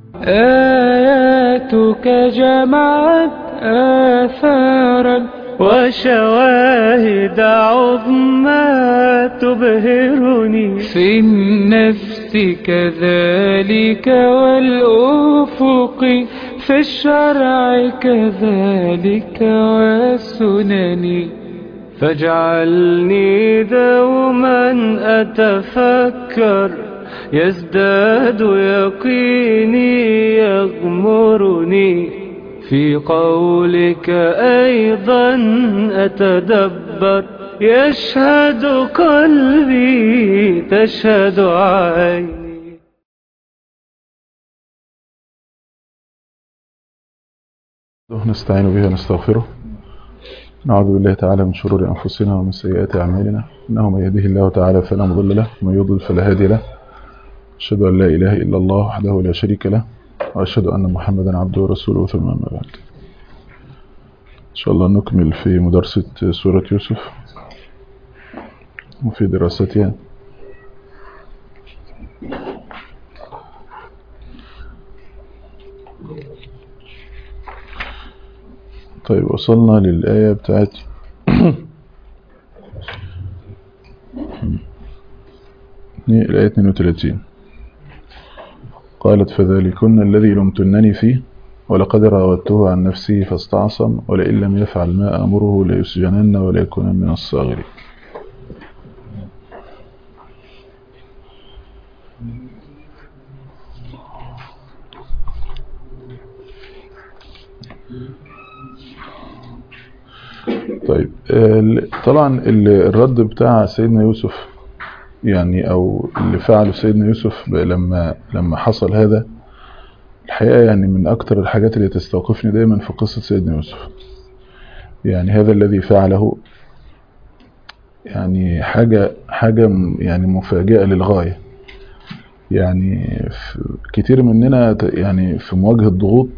آياتك جمعت آثارا وشواهد عظمى تبهرني في النفس كذلك والأفق في الشرع كذلك والسنن فاجعلني دوما أتفكر يزداد يقيني يغمرني في قولك أيضا أتدبر يشهد قلبي تشهد عيني نستعين به ونستغفره نعوذ بالله تعالى من شرور أنفسنا ومن سيئات أعمالنا إنه من يهده الله تعالى فلا مضل له ومن يضلل فلا هادي له أشهد أن لا إله إلا الله وحده لا شريك له وأشهد أن محمدا عبده ورسوله ثم أما بعد إن شاء الله نكمل في مدرسة سورة يوسف وفي دراستها طيب وصلنا للآية بتاعت الآية 32 قالت فذلكن الذي لمتنني فيه ولقد راودته عن نفسه فاستعصم ولئن لم يفعل ما أمره ليسجنن وليكون من الصاغرين طيب طبعا الرد بتاع سيدنا يوسف يعني او اللي فعله سيدنا يوسف لما لما حصل هذا الحقيقة يعني من اكتر الحاجات اللي تستوقفني دايما في قصة سيدنا يوسف يعني هذا الذي فعله يعني حاجة حاجة يعني مفاجئة للغاية يعني كتير مننا يعني في مواجهة ضغوط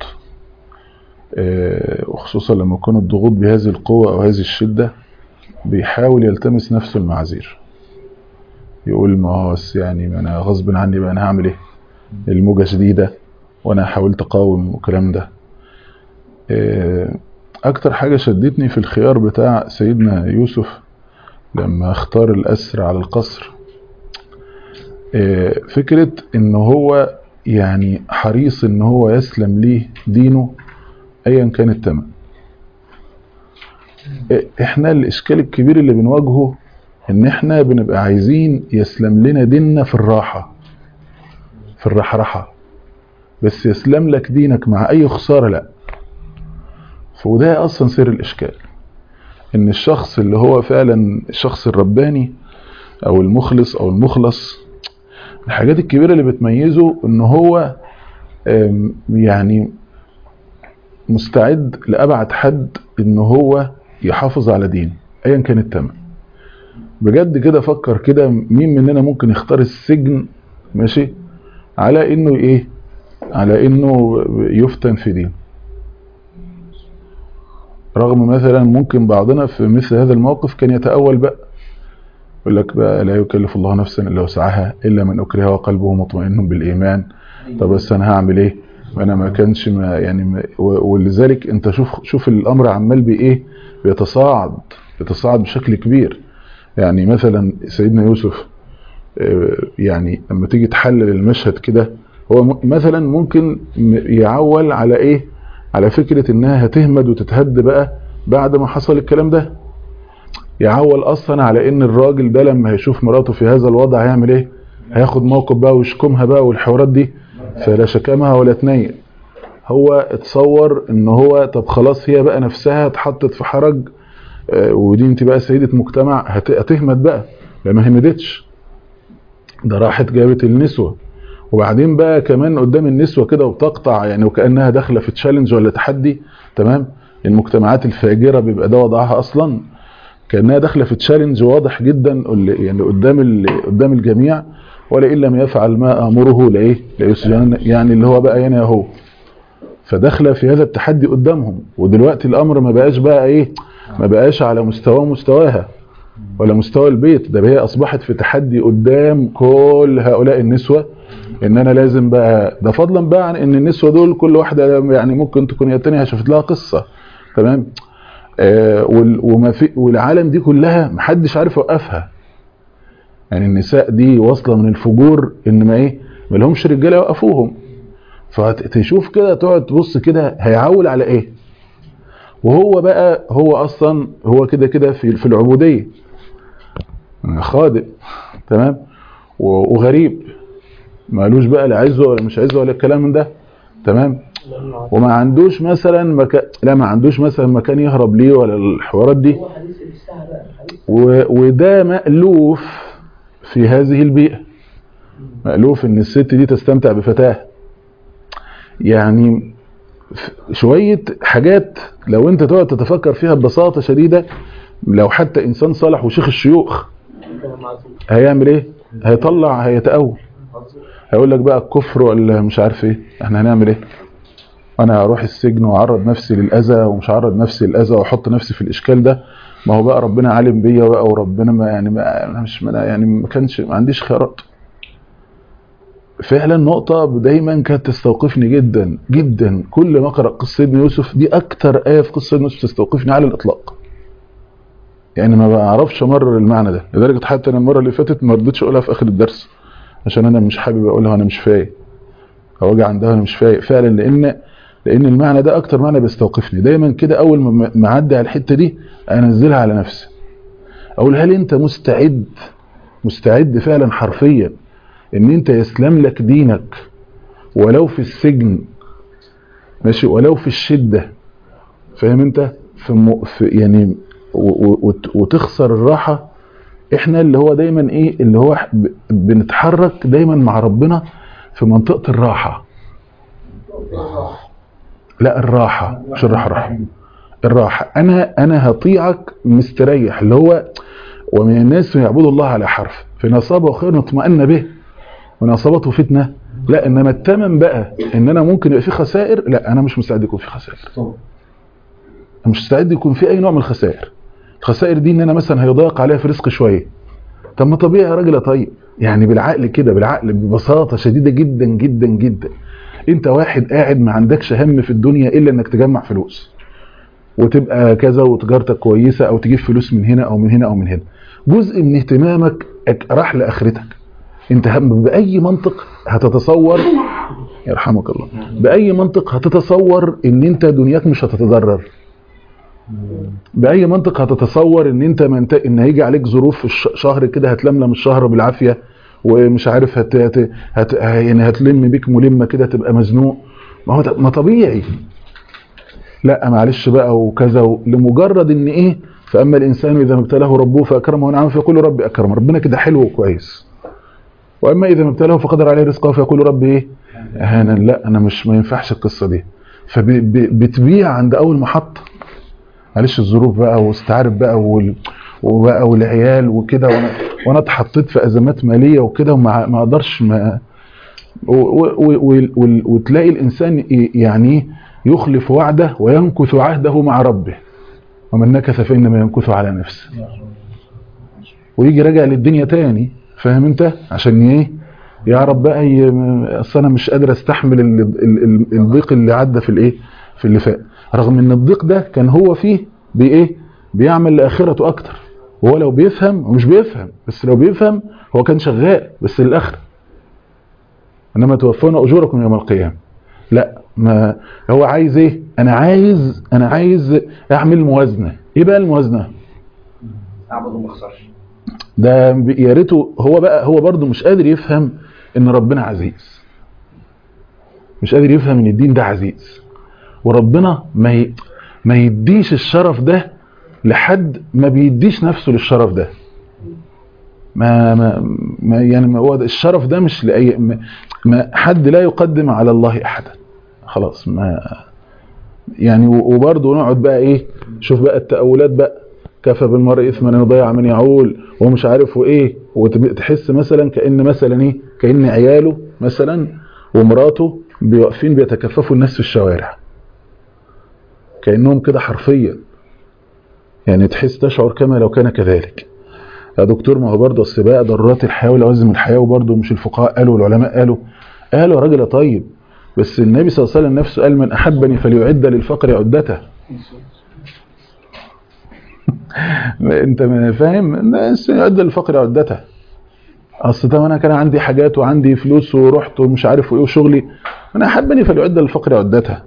وخصوصا لما يكون الضغوط بهذه القوة او هذه الشدة بيحاول يلتمس نفسه المعاذير يقول ما هو يعني ما انا غصب عني بقى انا هعمل ايه الموجة شديدة وانا حاولت اقاوم والكلام ده اكتر حاجة شدتني في الخيار بتاع سيدنا يوسف لما اختار الاسر على القصر فكرة ان هو يعني حريص ان هو يسلم ليه دينه ايا كان الثمن احنا الاشكال الكبير اللي بنواجهه ان احنا بنبقى عايزين يسلم لنا ديننا في الراحة في الرحرحة بس يسلم لك دينك مع اي خسارة لا فوده اصلا سر الاشكال ان الشخص اللي هو فعلا الشخص الرباني او المخلص او المخلص الحاجات الكبيرة اللي بتميزه ان هو يعني مستعد لأبعد حد ان هو يحافظ على دين ايا كان التمن بجد كده فكر كده مين مننا ممكن يختار السجن ماشي على انه ايه على انه يفتن في دين رغم مثلا ممكن بعضنا في مثل هذا الموقف كان يتأول بقى يقول لك بقى لا يكلف الله نفسا الا وسعها الا من اكرهها وقلبه مطمئن بالايمان طب بس انا هعمل ايه انا ما كانش ما يعني ما ولذلك انت شوف شوف الامر عمال بايه بيتصاعد بيتصاعد بشكل كبير يعني مثلا سيدنا يوسف يعني لما تيجي تحلل المشهد كده هو مثلا ممكن يعول على ايه على فكرة انها هتهمد وتتهد بقى بعد ما حصل الكلام ده يعول اصلا على ان الراجل ده لما هيشوف مراته في هذا الوضع هيعمل ايه هياخد موقف بقى ويشكمها بقى والحوارات دي فلا شكمها ولا تنيل هو اتصور ان هو طب خلاص هي بقى نفسها اتحطت في حرج ودي انت بقى سيدة مجتمع هتهمد بقى لا ما همدتش ده راحت جابت النسوة وبعدين بقى كمان قدام النسوة كده وتقطع يعني وكأنها داخلة في تشالنج ولا تحدي تمام المجتمعات الفاجرة بيبقى ده وضعها اصلا كأنها داخلة في تشالنج واضح جدا يعني قدام قدام الجميع ولئن لم يفعل ما امره لايه ليسجن يعني اللي هو بقى هنا اهو فداخله في هذا التحدي قدامهم ودلوقتي الامر ما بقاش بقى ايه ما بقاش على مستوى مستواها ولا مستوى البيت ده هي اصبحت في تحدي قدام كل هؤلاء النسوة ان انا لازم بقى ده فضلا بقى عن ان النسوة دول كل واحدة يعني ممكن تكون هي التانية شافت لها قصة تمام آه وال- وما في والعالم دي كلها محدش عارف يوقفها يعني النساء دي واصله من الفجور ان ما ايه ما لهمش رجاله يوقفوهم فتشوف كده تقعد تبص كده هيعول على ايه وهو بقى هو اصلا هو كده كده في في العبوديه خادم تمام و- وغريب مالوش بقى لا عزه ولا مش عزه ولا الكلام من ده تمام وما عندوش مثلا مكان لا ما عندوش مثلا مكان يهرب ليه ولا الحوارات دي هو حديث الساعة بقى حديث و- وده مألوف في هذه البيئة مألوف ان الست دي تستمتع بفتاة يعني ف- شوية حاجات لو انت تقعد تتفكر فيها ببساطة شديدة لو حتى انسان صالح وشيخ الشيوخ كلام عظيم هيعمل ايه هيطلع هيتأول هيقول لك بقى الكفر ولا مش عارف ايه احنا هنعمل ايه انا هروح السجن واعرض نفسي للاذى ومش هعرض نفسي للاذى واحط نفسي في الاشكال ده ما هو بقى ربنا عالم بيا بقى وربنا ما يعني ما أنا مش ما أنا يعني ما كانش ما عنديش خيارات فعلا نقطة دايما كانت تستوقفني جدا جدا كل ما اقرا قصة سيدنا يوسف دي اكتر آية في قصة سيدنا يوسف تستوقفني على الاطلاق يعني ما بعرفش امرر المعنى ده لدرجة حتى انا المرة اللي فاتت ما رضيتش اقولها في اخر الدرس عشان انا مش حابب اقولها وانا مش فايق او اجي عندها وانا مش فايق فعلا لان لان المعنى ده اكتر معنى بيستوقفني دايما كده اول ما ما اعدي على الحته دي انزلها على نفسي اقول هل انت مستعد مستعد فعلا حرفيا ان انت يسلم لك دينك ولو في السجن ماشي ولو في الشده فاهم انت في, م... في يعني و... و... وت- وتخسر الراحه احنا اللي هو دايما ايه اللي هو ب... بنتحرك دايما مع ربنا في منطقه الراحه لا الراحة مش الراحة راحة الراحة أنا أنا هطيعك مستريح اللي هو ومن الناس من يعبد الله على حرف فإن أصابه خير اطمأن به وإن أصابته فتنة لا إنما التمن بقى إن أنا ممكن يبقى في خسائر لا أنا مش مستعد يكون في خسائر أنا مش مستعد يكون في أي نوع من الخسائر الخسائر دي إن أنا مثلا هيضايق عليها في رزق شوية طب ما طبيعي يا راجل يا طيب يعني بالعقل كده بالعقل ببساطة شديدة جدا جدا جدا انت واحد قاعد ما عندكش هم في الدنيا الا انك تجمع فلوس وتبقى كذا وتجارتك كويسة او تجيب فلوس من هنا او من هنا او من هنا جزء من اهتمامك أك- راح لاخرتك انت هم باي منطق هتتصور يرحمك الله باي منطق هتتصور ان انت دنياك مش هتتضرر باي منطق هتتصور ان انت من ان هيجي عليك ظروف في الش- شهر كده هتلملم الشهر بالعافيه ومش عارف هت... هت... هت... يعني هتلم بيك ملمه كده تبقى مزنوق ما هو ط- ما طبيعي لا معلش بقى وكذا و... لمجرد ان ايه فاما الانسان اذا ما ابتلاه ربه فاكرمه ونعمه فيقول ربي اكرم ربنا كده حلو وكويس واما اذا ما ابتلاه فقدر عليه رزقه فيقول ربي ايه اهانا لا انا مش ما ينفعش القصه دي فبتبيع عند اول محطه معلش الظروف بقى واستعارف بقى وال... وبقى والعيال وكده وانا وانا اتحطيت في ازمات ماليه وكده وما ما اقدرش ما و... و... و... و... وتلاقي الانسان ي- يعني يخلف وعده وينكث عهده مع ربه ومن نكث فانما ينكث على نفسه ويجي راجع للدنيا تاني فاهم انت عشان ايه يعرف بقى ي... اصل انا مش قادر استحمل ال... ال... ال... الضيق اللي عدى في الايه في اللي فات رغم ان الضيق ده كان هو فيه بايه بيعمل لاخرته اكتر وهو لو بيفهم هو مش بيفهم بس لو بيفهم هو كان شغال بس للاخره انما توفون اجوركم يوم القيامه لا ما هو عايز ايه انا عايز انا عايز اعمل موازنه ايه بقى الموازنه اعبد وما اخسرش ده ب- يا ريته هو بقى هو برضه مش قادر يفهم ان ربنا عزيز مش قادر يفهم ان الدين ده عزيز وربنا ما ي... ما يديش الشرف ده لحد ما بيديش نفسه للشرف ده ما ما, ما يعني ما هو ده- الشرف ده مش لاي ما, ما حد لا يقدم على الله احدا خلاص ما يعني و- وبرضه نقعد بقى ايه شوف بقى التأولات بقى كفى بالمرء اثما ان يضيع من يعول ومش عارف وايه وتحس مثلا كان مثلا ايه كان عياله مثلا ومراته بيوقفين بيتكففوا الناس في الشوارع كانهم كده حرفيا يعني تحس تشعر كما لو كان كذلك يا دكتور ما هو برضه السباق ضرورات الحياه ولوازم الحياه وبرضه مش الفقهاء قالوا والعلماء قالوا قالوا يا راجل يا طيب بس النبي صلى الله عليه وسلم نفسه قال من احبني فليعد للفقر عدته انت ما فاهم الناس يعد للفقر عدته اصل طب انا كان عندي حاجات وعندي فلوس ورحت ومش عارف ايه وشغلي انا احبني فليعد للفقر عدته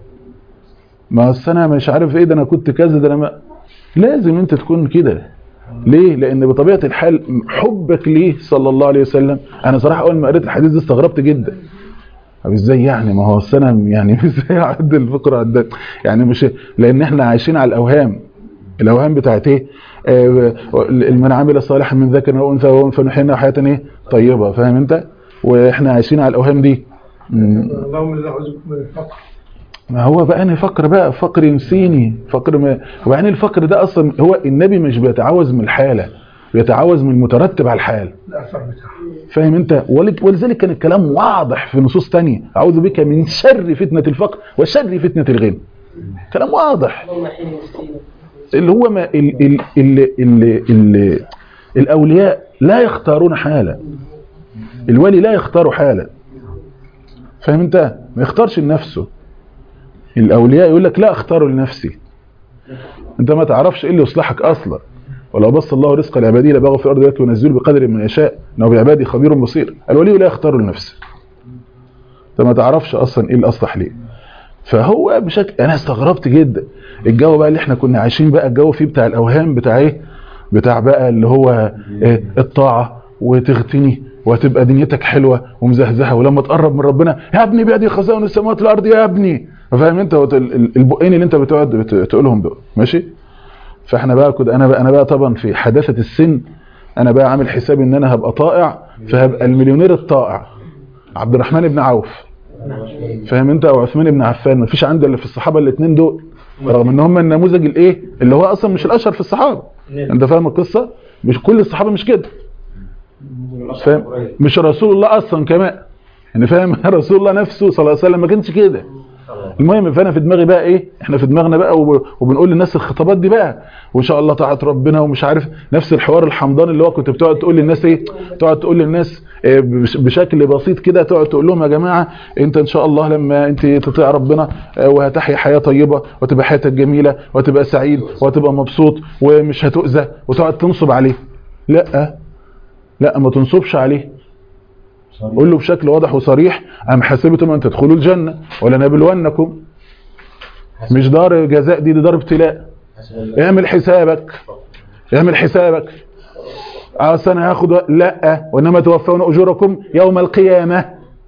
ما اصل انا مش عارف ايه ده انا كنت كذا ده انا ما لازم انت تكون كده ليه لان بطبيعه الحال حبك ليه صلى الله عليه وسلم انا صراحه اول ما قريت الحديث ده استغربت جدا طب ازاي يعني ما هو أصل انا يعني ازاي اعد الفقر عدات يعني مش لان احنا عايشين على الاوهام الاوهام بتاعت ايه آه، من عمل صالحا من ذكر او انثى وهو فنحيينا حياه ايه طيبه فاهم انت واحنا عايشين على الاوهام دي مم. اللهم لا اعوذ بك من الفقر ما هو بقى انا فقر بقى فقر ينسيني فقر ما وبعدين الفقر ده اصلا هو النبي مش بيتعوذ من الحاله بيتعوذ من المترتب على الحال الاثر بتاعه فاهم انت ولك- ولذلك كان الكلام واضح في نصوص تانية اعوذ بك من شر فتنه الفقر وشر فتنه الغنى كلام واضح اللهم حين مسكين اللي هو ما ال ال ال ال ال الاولياء لا يختارون حالا الولي لا يختار حالا فاهم انت ما يختارش لنفسه الاولياء يقول لك لا اختار لنفسي انت ما تعرفش ايه اللي يصلحك اصلا ولو بص الله رزق العباد لبغوا في الارض ولكن ينزل بقدر ما يشاء انه بعباده خبير بصير الولي لا يختار لنفسه انت ما تعرفش اصلا ايه الاصلح ليه فهو بشكل انا استغربت جدا الجو بقى اللي احنا كنا عايشين بقى الجو فيه بتاع الاوهام بتاع ايه بتاع بقى اللي هو إيه الطاعه وتغتني وهتبقى دنيتك حلوه ومزهزهه ولما تقرب من ربنا يا ابني بيدي خزائن السماوات والارض يا ابني فاهم انت وت- ال- ال- البقين اللي انت بتقعد بت- تقولهم دول ماشي فاحنا بقى كده انا بقى انا بقى طبعا في حداثه السن انا بقى عامل حساب ان انا هبقى طائع فهبقى المليونير الطائع عبد الرحمن بن عوف فاهم انت او عثمان بن عفان ما فيش عنده الا في الصحابه الاثنين دول رغم ان هم النموذج الايه اللي هو اصلا مش الاشهر في الصحابه انت فاهم القصه مش كل الصحابه مش كده فاهم مش رسول الله اصلا كمان يعني فاهم رسول الله نفسه صلى الله عليه وسلم ما كانش كده المهم فانا في دماغي بقى ايه احنا في دماغنا بقى وب- وبنقول للناس الخطابات دي بقى وان شاء الله طاعه ربنا ومش عارف نفس الحوار الحمضاني اللي هو كنت بتقعد تقول للناس ايه تقعد تقول للناس إيه بش- بشكل بسيط كده تقعد تقول لهم يا جماعه انت ان شاء الله لما انت تطيع ربنا آه، وهتحيا حياه طيبه وتبقى حياتك جميله وتبقى سعيد وتبقى مبسوط ومش هتؤذى وتقعد تنصب عليه لا لا ما تنصبش عليه قول له بشكل واضح وصريح أم حسبتم أن تدخلوا الجنة ولنبلونكم مش دار جزاء دي, دي دار ابتلاء اعمل حسابك اعمل حسابك اصل انا هاخد وق- لا وانما توفون اجوركم يوم القيامه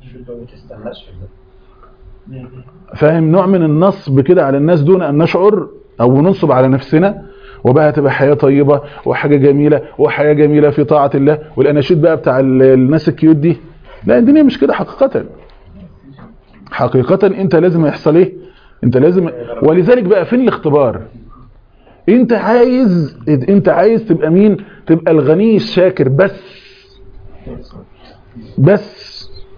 فاهم نوع من النصب كده على الناس دون ان نشعر او ننصب على نفسنا وبقى تبقى حياه طيبه وحاجه جميله وحياه جميله في طاعه الله والاناشيد بقى بتاع ال- الناس الكيوت دي لا الدنيا مش كده حقيقه حقيقه انت لازم يحصل ايه انت لازم ولذلك بقى فين الاختبار انت عايز انت عايز تبقى مين تبقى الغني الشاكر بس بس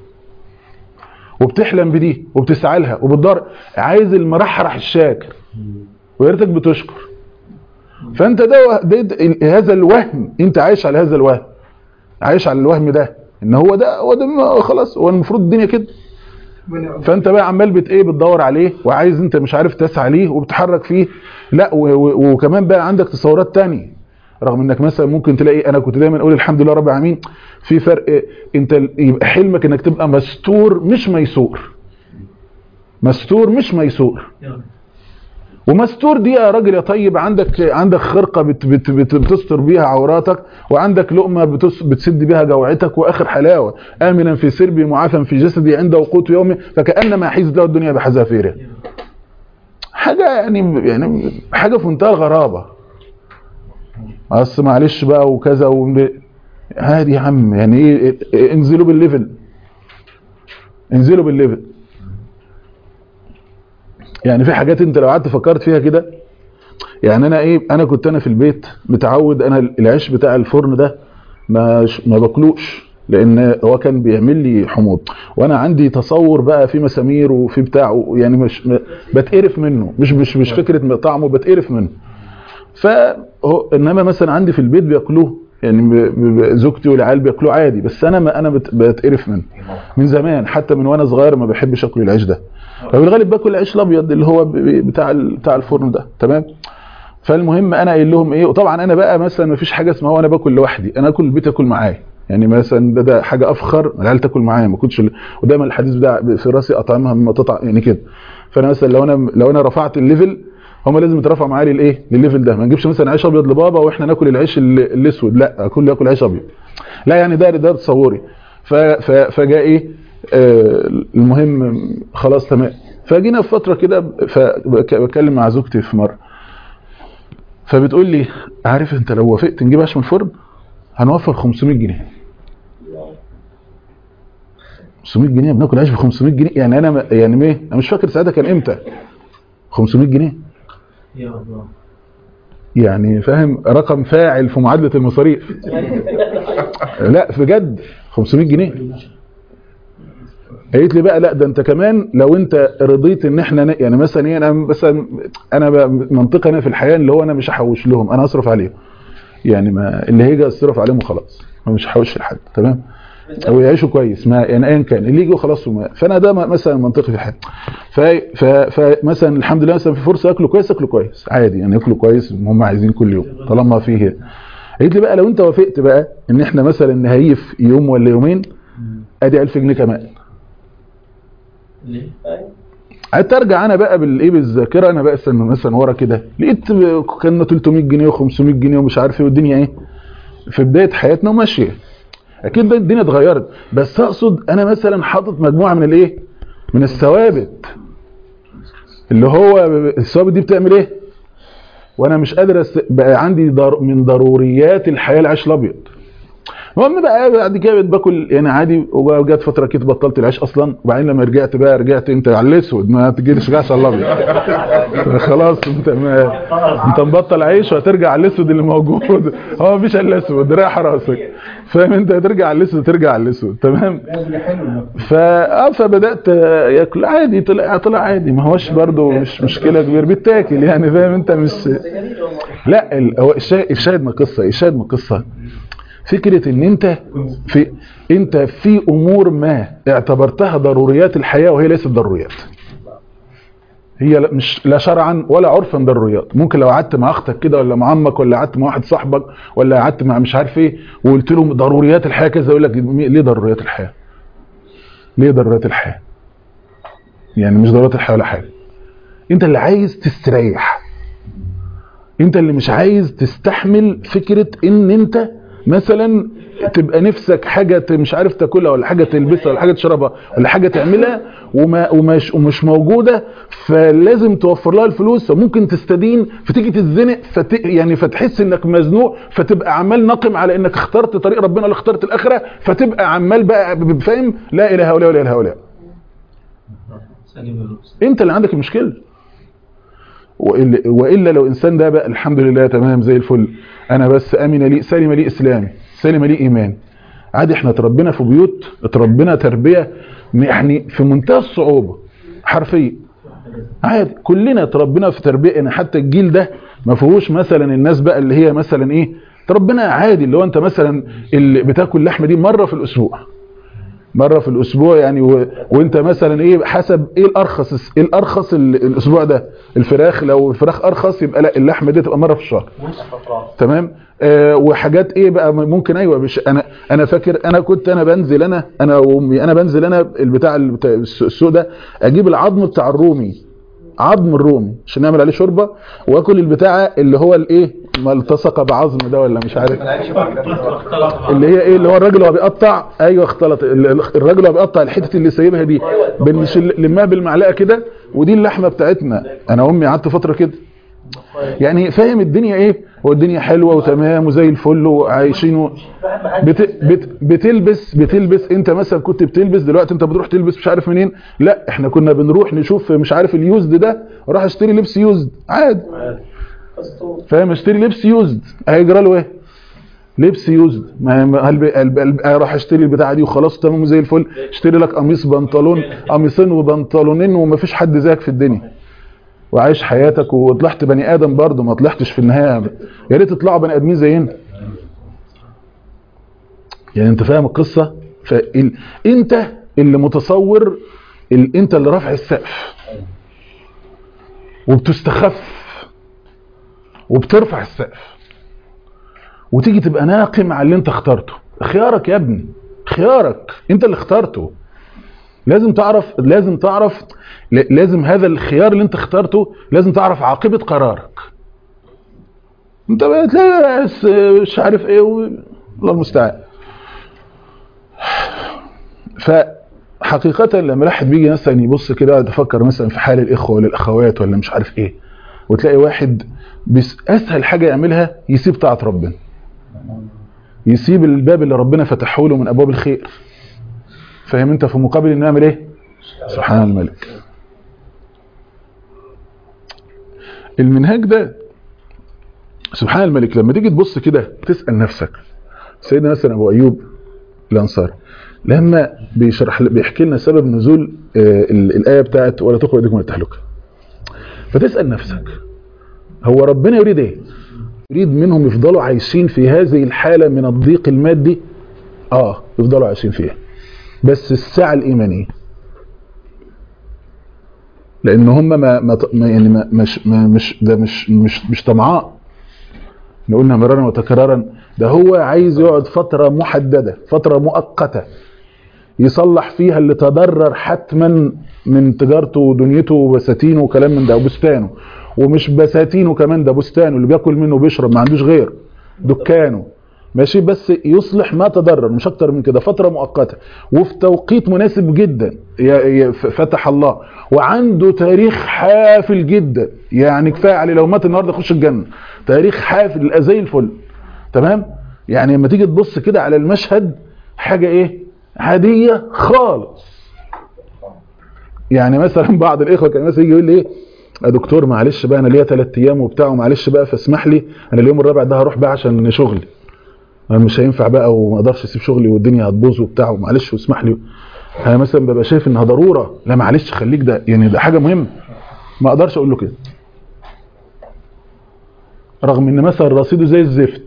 وبتحلم بدي وبتسعى لها وبتدور عايز المرحرح الشاكر ويا ريتك بتشكر فانت ده, ده, ده هذا الوهم انت عايش على هذا الوهم عايش على الوهم ده ان هو ده هو ده ما- خلاص هو المفروض الدنيا كده فانت بقى عمال بت ايه بتدور عليه وعايز انت مش عارف تسعى ليه وبتحرك فيه لا و- و- وكمان بقى عندك تصورات تانية رغم انك مثلا ممكن تلاقي انا كنت دايما اقول الحمد لله رب العالمين في فرق إيه؟ انت ال- يبقى حلمك انك تبقى مستور مش ميسور مستور مش ميسور ومستور دي يا راجل يا طيب عندك عندك خرقه بت بت بت بتستر بيها عوراتك وعندك لقمه بتس بتسد بيها جوعتك واخر حلاوه امنا في سربي معافى في جسدي عند وقوت يومي فكانما حيزت له الدنيا بحذافيرها حاجه يعني يعني حاجه في منتهى الغرابه اصل معلش بقى وكذا و هادي يا عم يعني ايه إيه- انزلوا بالليفل انزلوا بالليفل يعني في حاجات انت لو قعدت فكرت فيها كده يعني انا ايه انا كنت انا في البيت متعود انا العيش بتاع الفرن ده ما ما باكلوش لان هو كان بيعمل لي حموض وانا عندي تصور بقى في مسامير وفي بتاع يعني مش م- بتقرف منه مش مش مش فكره طعمه بتقرف منه فهو انما مثلا عندي في البيت بياكلوه يعني ب- ب- زوجتي والعيال بياكلوه عادي بس انا ما انا بت- بتقرف منه من زمان حتى من وانا صغير ما بحبش اكل العيش ده فبالغالب باكل العيش الابيض اللي هو ب- ب- بتاع ال- بتاع الفرن ده تمام فالمهم انا قايل لهم ايه وطبعا انا بقى مثلا ما فيش حاجه اسمها وانا باكل لوحدي انا اكل البيت اكل معايا يعني مثلا ده, ده حاجه افخر العيال تاكل معايا ما كنتش ودايما الحديث بتاع في راسي اطعمها مما تطع يعني كده فانا مثلا لو انا لو انا رفعت الليفل هم لازم يترفعوا معايا للايه للليفل ده ما نجيبش مثلا عيش ابيض لبابا واحنا ناكل العيش ال- الاسود لا كله ياكل عيش ابيض لا يعني ده ده تصوري ف- ف- فجاء ايه آه، المهم خلاص تمام فجينا في فتره كده فبكلم مع زوجتي في مره فبتقول لي عارف انت لو وافقت نجيب عيش من الفرن هنوفر 500 جنيه 500 جنيه بناكل عيش ب 500 جنيه يعني انا ما- يعني ايه انا مش فاكر ساعتها كان امتى 500 جنيه يا الله يعني فاهم رقم فاعل في معادله المصاريف لا بجد 500 جنيه قالت لي بقى لا ده انت كمان لو انت رضيت ان احنا ن- يعني مثلا ايه انا مثلا انا بقى منطقه انا في الحياه اللي هو انا مش هحوش لهم انا اصرف عليهم يعني ما اللي هيجي اصرف عليهم وخلاص ما مش هحوش لحد تمام او يعيشوا كويس ما يعني ايا كان اللي يجي وخلاص وما فانا ده م- مثلا منطقي في الحياه ف ف فمثلا الحمد لله مثلا في فرصه ياكلوا كويس ياكلوا كويس عادي يعني ياكلوا كويس هم عايزين كل يوم طالما فيه قالت لي بقى لو انت وافقت بقى ان احنا مثلا نهيف يوم ولا يومين ادي 1000 جنيه كمان ليه؟ قعدت ارجع انا بقى بالايه بالذاكره انا بقى استنى مثلا ورا كده لقيت كان 300 جنيه و500 جنيه ومش عارف ايه والدنيا ايه في بدايه حياتنا وماشيه اكيد ده الدنيا اتغيرت بس اقصد انا مثلا حاطط مجموعه من الايه من الثوابت اللي هو الثوابت دي بتعمل ايه وانا مش قادر أست... بقى عندي ضر... من ضروريات الحياه العيش الابيض المهم بقى بعد كده بقيت باكل يعني عادي وجت فتره كده بطلت العيش اصلا وبعدين لما رجعت بقى رجعت انت على الاسود ما تجيش رجعش على الابيض خلاص انت ما انت مبطل عيش وهترجع على الاسود اللي موجود هو مفيش الا الاسود رايح راسك فاهم انت هترجع على الاسود ترجع على الاسود تمام ف اه فبدات ياكل عادي طلع طلع عادي ما هوش برده مش مشكله كبير بيتاكل يعني فاهم انت مش لا ال- هو الشاهد الشاهد من القصه إيه؟ الشاهد من القصه فكرة ان انت في انت في امور ما اعتبرتها ضروريات الحياة وهي ليست ضروريات هي لا- مش لا شرعا ولا عرفا ضروريات ممكن لو قعدت مع اختك كده ولا مع عمك ولا قعدت مع واحد صاحبك ولا قعدت مع مش عارف ايه وقلت له ضروريات الحياة كذا يقول لك مي- ليه ضروريات الحياة ليه ضروريات الحياة يعني مش ضروريات الحياة ولا حاجة انت اللي عايز تستريح انت اللي مش عايز تستحمل فكرة ان انت مثلا تبقى نفسك حاجة ت- مش عارف تاكلها ولا حاجة تلبسها ولا حاجة تشربها ولا حاجة تعملها وما ومش, ومش موجودة فلازم توفر لها الفلوس فممكن تستدين فتيجي تتزنق فت يعني فتحس انك مزنوق فتبقى عمال ناقم على انك اخترت طريق ربنا ولا اخترت الاخرة فتبقى عمال بقى ب- ب- فاهم لا اله هؤلاء ولا اله هؤلاء سليم الرؤوس انت اللي عندك المشكله وإلا, والا لو انسان ده بقى الحمد لله تمام زي الفل انا بس امن لي سلم لي اسلامي سلم لي ايمان عادي احنا اتربينا في بيوت اتربينا تربيه يعني في منتهى الصعوبه حرفيا عادي كلنا اتربينا في تربيه يعني حتى الجيل ده ما فيهوش مثلا الناس بقى اللي هي مثلا ايه تربينا عادي اللي هو انت مثلا اللي بتاكل لحمه دي مره في الاسبوع مره في الاسبوع يعني و... وانت مثلا ايه حسب ايه الارخص ايه الارخص ال... الاسبوع ده الفراخ لو الفراخ ارخص يبقى لا اللحمه دي تبقى مره في الشهر تمام آه وحاجات ايه بقى ممكن ايوه مش انا انا فاكر انا كنت انا بنزل انا انا وامي انا بنزل انا البتاع البتاع السوق ده اجيب العظم بتاع الرومي عظم الرومي عشان نعمل عليه شوربه واكل البتاع اللي هو الايه ما التصق بعظم ده ولا مش عارف اللي هي ايه اللي هو الراجل وهو بيقطع ايوه اختلط ال- ال- الراجل وهو بيقطع الحته اللي سايبها دي بنشل- لمها بالمعلقه كده ودي اللحمه بتاعتنا انا وامي قعدت فتره كده يعني فاهم الدنيا ايه هو الدنيا حلوه وتمام وزي الفل وعايشين و... بت... بت... بتلبس بتلبس انت مثلا كنت بتلبس دلوقتي انت بتروح تلبس مش عارف منين لا احنا كنا بنروح نشوف مش عارف اليوزد ده اروح اشتري لبس يوزد عادي فاهم اشتري لبس يوزد هيجرى له ايه لبس يوزد ما ما- هل بي- هل- هل- اروح اشتري البتاعه دي وخلاص تمام زي الفل اشتري لك قميص بنطلون قميصين وبنطلونين ومفيش حد زيك في الدنيا وعايش حياتك وطلعت بني ادم برضه ما طلعتش في النهايه يا ريت تطلعوا بني ادمين زينا يعني انت فاهم القصة فال... انت اللي متصور ال... انت اللي رافع السقف وبتستخف وبترفع السقف وتيجي تبقى ناقم على اللي انت اخترته خيارك يا ابني خيارك انت اللي اخترته لازم تعرف لازم تعرف ل- لازم هذا الخيار اللي انت اخترته لازم تعرف عاقبة قرارك انت بقى تلاقي ناس مش عارف ايه و... الله المستعان فحقيقة لما الواحد بيجي مثلا يبص كده يقعد يفكر مثلا في حال الاخوة ولا الاخوات ولا مش عارف ايه وتلاقي واحد بس اسهل حاجة يعملها يسيب طاعة ربنا يسيب الباب اللي ربنا فتحه له من ابواب الخير فاهم انت في مقابل انه يعمل ايه سبحان الملك المنهاج ده سبحان الملك لما تيجي تبص كده تسأل نفسك سيدنا مثلا ابو ايوب الانصار لما بيشرح بيحكي لنا سبب نزول آه، ال- الايه بتاعت ولا تقوا ايديكم من التهلكه فتسال نفسك هو ربنا يريد ايه يريد منهم يفضلوا عايشين في هذه الحاله من الضيق المادي اه يفضلوا عايشين فيها بس الساعه الايمانيه لان هم ما, ما ط- ما يعني ما مش ما مش ده مش مش مش طمعاء احنا قلنا مرارا وتكرارا ده هو عايز يقعد فترة محددة فترة مؤقتة يصلح فيها اللي تضرر حتما من تجارته ودنيته وبساتينه وكلام من ده وبستانه ومش بساتينه كمان ده بستانه اللي بياكل منه وبيشرب ما عندوش غير دكانه ماشي بس يصلح ما تضرر مش اكتر من كده فترة مؤقتة وفي توقيت مناسب جدا ي- ي- فتح الله وعنده تاريخ حافل جدا يعني كفايه عليه لو مات النهارده يخش الجنة تاريخ حافل زي الفل تمام يعني لما تيجي تبص كده على المشهد حاجة ايه عادية خالص يعني مثلا بعض الاخوه كان مثلا يجي يقول لي ايه يا دكتور معلش بقى انا ليا ثلاث ايام وبتاع ومعلش بقى فاسمح لي انا اليوم الرابع ده هروح بقى عشان شغلي انا مش هينفع بقى وما اقدرش اسيب شغلي والدنيا هتبوظ وبتاع ومعلش واسمح لي انا مثلا ببقى شايف انها ضروره لا معلش خليك ده يعني ده حاجه مهمه ما اقدرش اقول له كده رغم ان مثلا رصيده زي الزفت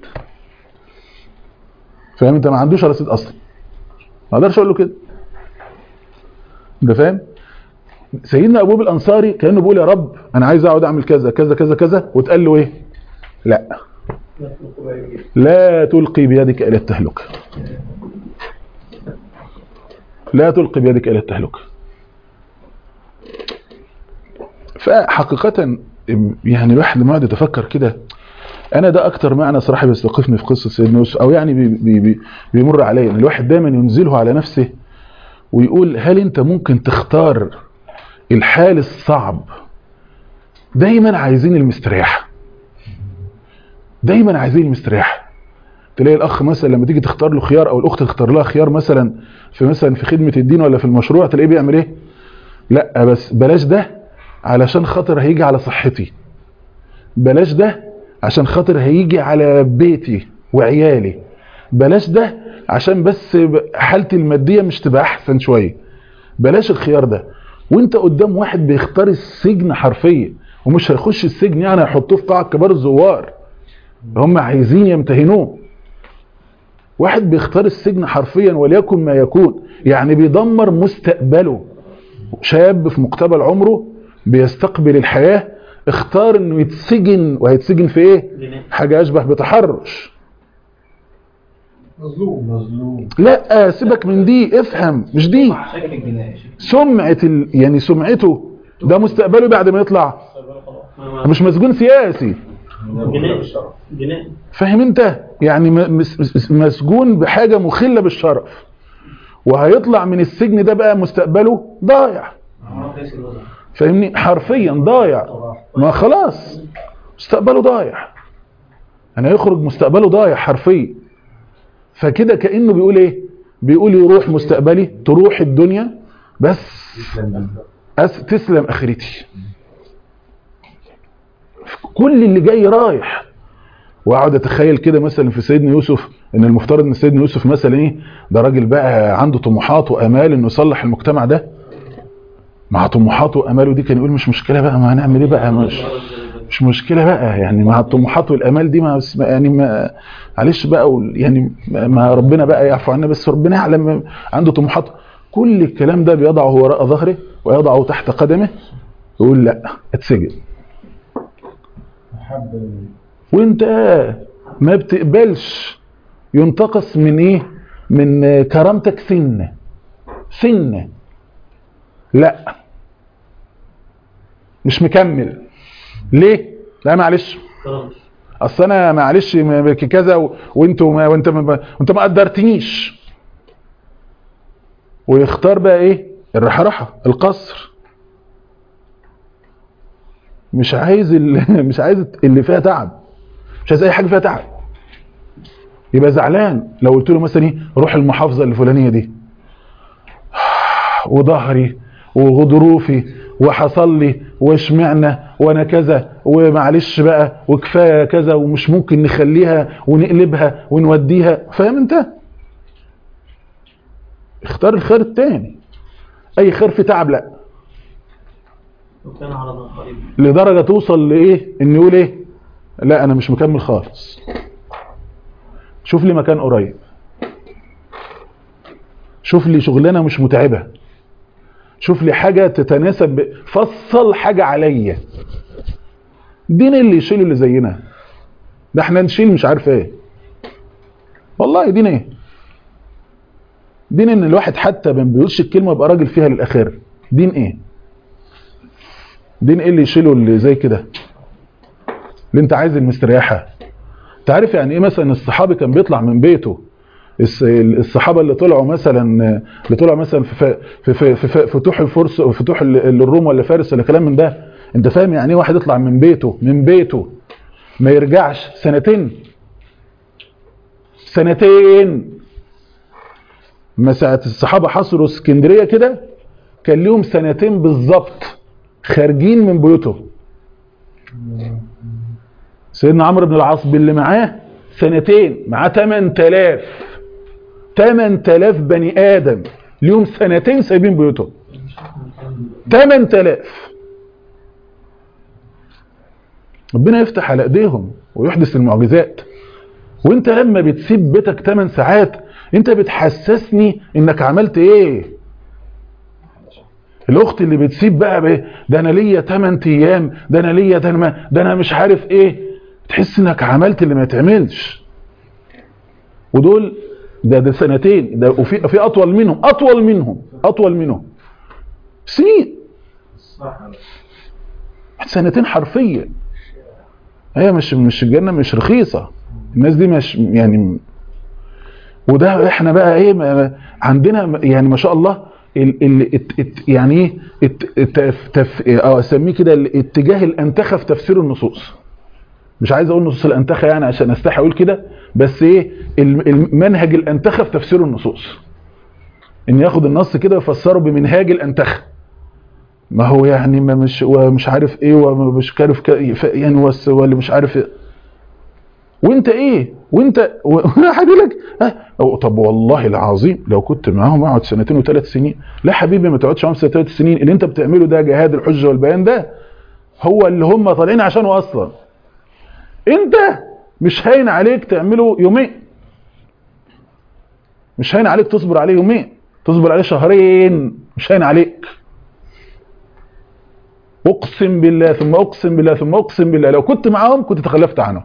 فاهم انت ما عندوش رصيد اصلا ما اقدرش اقول له كده انت فاهم سيدنا ابوب الانصاري كانه بيقول يا رب انا عايز اقعد اعمل كذا كذا كذا كذا واتقال له ايه لا لا تلقي بيدك الى التهلكه لا تلقي بيدك الى التهلكه فحقيقة يعني الواحد لما يقعد يتفكر كده انا ده اكتر معنى صراحة بيستوقفني في قصة سيدنا يوسف او يعني بي بي بي بيمر عليا ان الواحد دايما ينزله على نفسه ويقول هل انت ممكن تختار الحال الصعب دايما عايزين المستريح دايما عايزين المستريح تلاقي الاخ مثلا لما تيجي تختار له خيار او الاخت تختار لها خيار مثلا في مثلا في خدمة الدين ولا في المشروع تلاقيه بيعمل ايه لا بس بلاش ده علشان خاطر هيجي على صحتي بلاش ده عشان خاطر هيجي على بيتي وعيالي بلاش ده عشان بس حالتي المادية مش تبقى احسن شوية بلاش الخيار ده وانت قدام واحد بيختار السجن حرفيا ومش هيخش السجن يعني هيحطوه في قاعة كبار الزوار هم عايزين يمتهنوه واحد بيختار السجن حرفيا وليكن ما يكون يعني بيدمر مستقبله شاب في مقتبل عمره بيستقبل الحياة اختار انه يتسجن وهيتسجن في ايه حاجة اشبه بتحرش مظلوم مظلوم لا سيبك من دي افهم مش دي شكل الجناية شكل سمعة ال... يعني سمعته ده مستقبله بعد ما يطلع مش مسجون سياسي جناية جناية فاهم انت يعني م- مس- مس- مسجون بحاجة مخلة بالشرف وهيطلع من السجن ده بقى مستقبله ضايع فاهمني حرفيا ضايع ما خلاص مستقبله ضايع انا يخرج مستقبله ضايع حرفيا فكده كأنه بيقول ايه بيقول يروح مستقبلي تروح الدنيا بس أس تسلم اخرتي كل اللي جاي رايح واقعد اتخيل كده مثلا في سيدنا يوسف ان المفترض ان سيدنا يوسف مثلا ايه ده راجل بقى عنده طموحات وامال انه يصلح المجتمع ده مع طموحاته واماله دي كان يقول مش مشكله بقى ما هنعمل ايه بقى مش مش مشكله بقى يعني مع الطموحات والامال دي ما يعني ما معلش بقى وال- يعني ما- ما ربنا بقى يعفو عنا بس ربنا يعلم عنده طموحات كل الكلام ده بيضعه وراء ظهره ويضعه تحت قدمه يقول لا اتسجن وانت ما بتقبلش ينتقص من ايه من كرامتك سنه سنه لا مش مكمل ليه لا معلش خلاص اصل انا معلش م- كذا و- وانتوا ما وانت ما وانت ما قدرتنيش ويختار بقى ايه الرحرحه القصر مش عايز ال- مش عايز اللي فيها تعب مش عايز اي حاجه فيها تعب يبقى زعلان لو قلت له مثلا ايه روح المحافظه الفلانيه دي وظهري وغضروفي وحصل لي واشمعنى وانا كذا ومعلش بقى وكفايه كذا ومش ممكن نخليها ونقلبها ونوديها فاهم انت اختار الخير التاني اي خير في تعب لا وكان عرضا قريبا لدرجه توصل لايه ان يقول ايه لا انا مش مكمل خالص شوف لي مكان قريب شوف لي شغلانه مش متعبه شوف لي حاجه تتناسب ب- فصل حاجه عليا دين اللي يشيل اللي زينا ده احنا نشيل مش عارف ايه والله دين ايه دين ان الواحد حتى ما بيقولش الكلمه يبقى راجل فيها للاخر دين ايه دين ايه اللي يشيله اللي زي كده اللي انت عايز المستريحه انت عارف يعني ايه مثلا الصحابي كان بيطلع من بيته الس- الصحابه اللي طلعوا مثلا اللي طلعوا مثلا في في في, في, في فتوح الفرس فتوح ال- الروم ولا فارس ولا كلام من ده انت فاهم يعني ايه واحد يطلع من بيته من بيته ما يرجعش سنتين سنتين ما ساعه الصحابه حصروا اسكندريه كده كان ليهم سنتين بالظبط خارجين من بيوتهم سيدنا عمرو بن العاص باللي معاه سنتين معاه 8000 8000 بني ادم ليهم سنتين سايبين بيوتهم 8000 ربنا يفتح على ايديهم ويحدث المعجزات وانت لما بتسيب بيتك 8 ساعات انت بتحسسني انك عملت ايه الاخت اللي بتسيب بقى بإيه؟ ده انا ليا 8 ايام ده انا ليا ده انا ما- ده انا مش عارف ايه تحس انك عملت اللي ما يتعملش ودول ده ده سنتين ده وفي في اطول منهم اطول منهم اطول منهم سنين سنتين حرفيا هي مش مش الجنه مش رخيصه الناس دي مش يعني وده احنا بقى ايه ما- عندنا يعني ما شاء الله ال ال ات ات يعني ايه ات- التف- تف اه اسميه كده الاتجاه الانتخه في تفسير النصوص مش عايز اقول نصوص الانتخه يعني عشان استحي اقول كده بس ايه الم- المنهج الانتخه في تفسير النصوص ان ياخد النص كده ويفسره بمنهاج الانتخه ما هو يعني ما مش ومش عارف ايه ومش عارف ك- ف- يعني وس- ولا مش عارف إيه. وانت ايه وانت واحد يقول لك اه أو طب والله العظيم لو كنت معاهم اقعد سنتين وثلاث سنين لا حبيبي ما تقعدش معاهم سنتين وثلاث سنين اللي انت بتعمله ده جهاد الحجه والبيان ده هو اللي هم طالعين عشانه اصلا انت مش هين عليك تعمله يومين مش هين عليك تصبر عليه يومين تصبر عليه شهرين مش هين عليك اقسم بالله ثم اقسم بالله ثم اقسم بالله لو كنت معاهم كنت تخلفت عنهم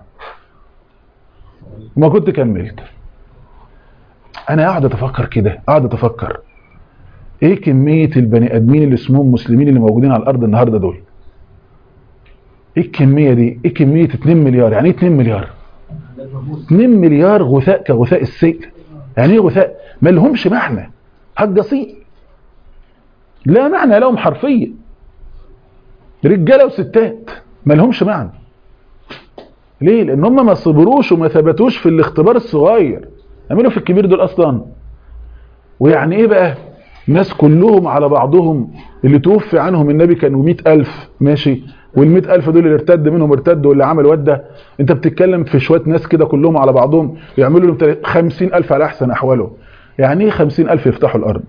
وما كنت كملت انا قاعد اتفكر كده قاعد اتفكر ايه كمية البني ادمين اللي اسمهم مسلمين اللي موجودين على الارض النهاردة دول ايه الكمية دي ايه كمية 2 مليار يعني ايه 2 مليار 2 مليار غثاء كغثاء السيل يعني ايه غثاء ما لهمش معنى هجصين لا معنى لهم حرفيا رجاله وستات ما لهمش معنى ليه لان هم ما صبروش وما ثبتوش في الاختبار الصغير عملوا في الكبير دول اصلا ويعني ايه بقى الناس كلهم على بعضهم اللي توفي عنهم النبي كانوا مئة ألف ماشي والمئة ألف دول اللي ارتد منهم ارتد واللي عمل ودة انت بتتكلم في شوية ناس كده كلهم على بعضهم يعملوا لهم تل- خمسين ألف على أحسن أحوالهم يعني ايه خمسين ألف يفتحوا الأرض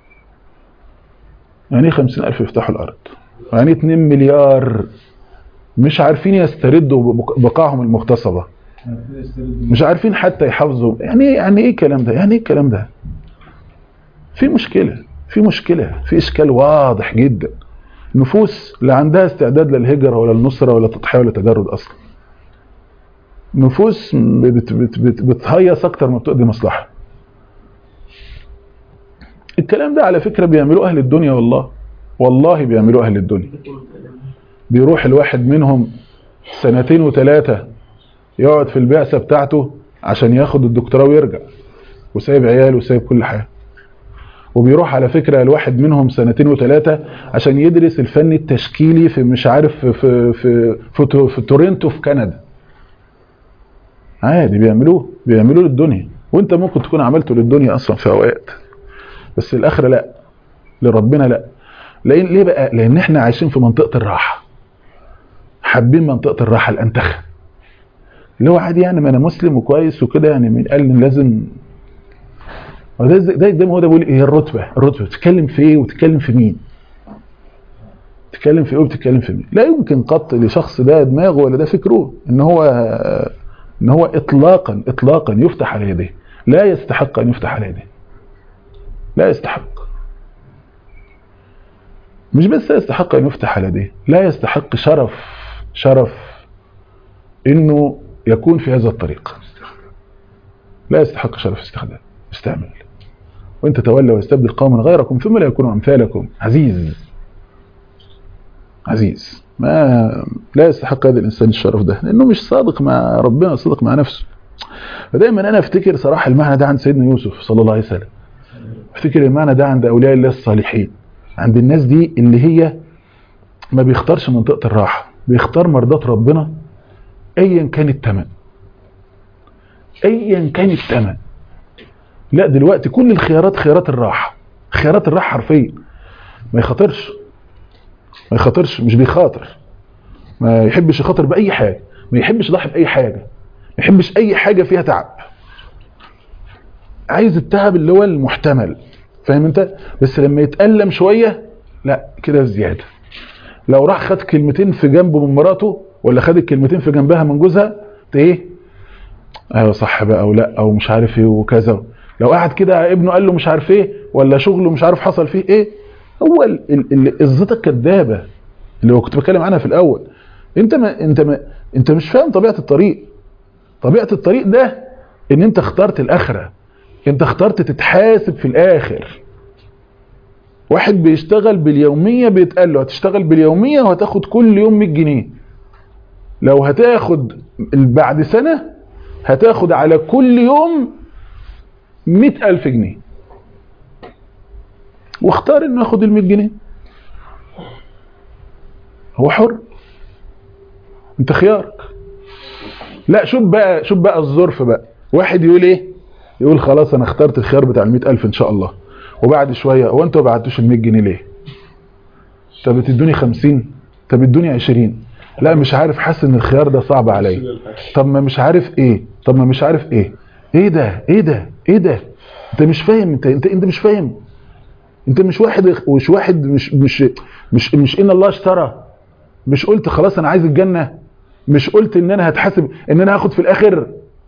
يعني ايه خمسين ألف يفتحوا الأرض يعني ايه اتنين مليار مش عارفين يستردوا بق- بقاعهم المغتصبة مش عارفين حتى يحافظوا يعني ايه يعني ايه الكلام ده يعني ايه الكلام ده في مشكلة في مشكلة في اشكال واضح جدا نفوس لا عندها استعداد للهجرة ولا النصرة ولا التضحية ولا التجرد اصلا نفوس بت بت بت بتهيص اكتر ما بتقضي مصلحة الكلام ده على فكرة بيعملوه اهل الدنيا والله والله بيعملوه اهل الدنيا بيروح الواحد منهم سنتين وثلاثة يقعد في البعثة بتاعته عشان ياخد الدكتوراه ويرجع وسايب عياله وسايب كل حاجة وبيروح على فكرة الواحد منهم سنتين وثلاثة عشان يدرس الفن التشكيلي في مش عارف في في في, في, تو- في تورنتو في كندا عادي بيعملوه بيعملوه للدنيا وانت ممكن تكون عملته للدنيا اصلا في اوقات بس الاخره لا لربنا لا لان ليه بقى لان احنا عايشين في منطقه الراحه حابين منطقه الراحه الانتخه اللي هو عادي يعني ما انا مسلم وكويس وكده يعني مين قال ان لازم هو ده ده ده ما هو ده بيقول ايه الرتبه الرتبه بتتكلم في ايه وتتكلم في مين تتكلم في ايه وبتتكلم في مين لا يمكن قط لشخص ده دماغه ولا ده فكره ان هو ان هو اطلاقا اطلاقا يفتح على يديه لا يستحق ان يفتح على يديه لا يستحق مش بس لا يستحق ان يفتح على يديه لا يستحق شرف شرف انه يكون في هذا الطريق لا يستحق شرف استخدام استعمل وانت تولى ويستبدل قوما غيركم ثم لا يكونوا امثالكم عزيز عزيز ما لا يستحق هذا الانسان الشرف ده لانه مش صادق مع ربنا صادق مع نفسه فدايما انا افتكر صراحه المعنى ده عند سيدنا يوسف صلى الله عليه وسلم افتكر المعنى ده عند اولياء الله الصالحين عند الناس دي اللي هي ما بيختارش منطقه الراحه بيختار مرضات ربنا ايا كان الثمن ايا كان الثمن لا دلوقتي كل الخيارات خيارات الراحه خيارات الراحه حرفيا ما يخاطرش ما يخاطرش مش بيخاطر ما يحبش يخاطر باي حاجه ما يحبش يضحي باي حاجه ما يحبش اي حاجه فيها تعب عايز التعب اللي هو المحتمل فاهم انت بس لما يتألم شويه لا كده زياده لو راح خد كلمتين في جنبه من مراته ولا خد الكلمتين في جنبها من جوزها ت- ايه ايوه صح بقى ولا او مش عارف ايه وكذا لو قعد كده ابنه قال له مش عارف ايه ولا شغله مش عارف حصل فيه ايه هو ال- ال- ال- الزيطه الكدابه اللي هو كنت بتكلم عنها في الاول انت ما انت ما انت مش فاهم طبيعه الطريق طبيعه الطريق ده ان انت اخترت الاخره انت اخترت تتحاسب في الاخر واحد بيشتغل باليوميه بيتقال له هتشتغل باليوميه وهتاخد كل يوم 100 جنيه لو هتاخد بعد سنه هتاخد على كل يوم 100000 جنيه واختار انه ياخد ال 100 جنيه هو حر انت خيارك لا شوف بقى شوف بقى الظرف بقى واحد يقول ايه يقول خلاص انا اخترت الخيار بتاع ال 100000 ان شاء الله وبعد شويه هو انتوا ما بعتوش ال 100 جنيه ليه طب بتدوني 50 طب ادوني 20 لا مش عارف حاسس ان الخيار ده صعب عليا طب ما مش عارف ايه طب ما مش عارف ايه ايه ده ايه ده ايه ده انت مش فاهم انت انت انت مش فاهم انت مش واحد مش واحد مش مش مش مش ان الله اشترى مش قلت خلاص انا عايز الجنه مش قلت ان انا هتحاسب ان انا هاخد في الاخر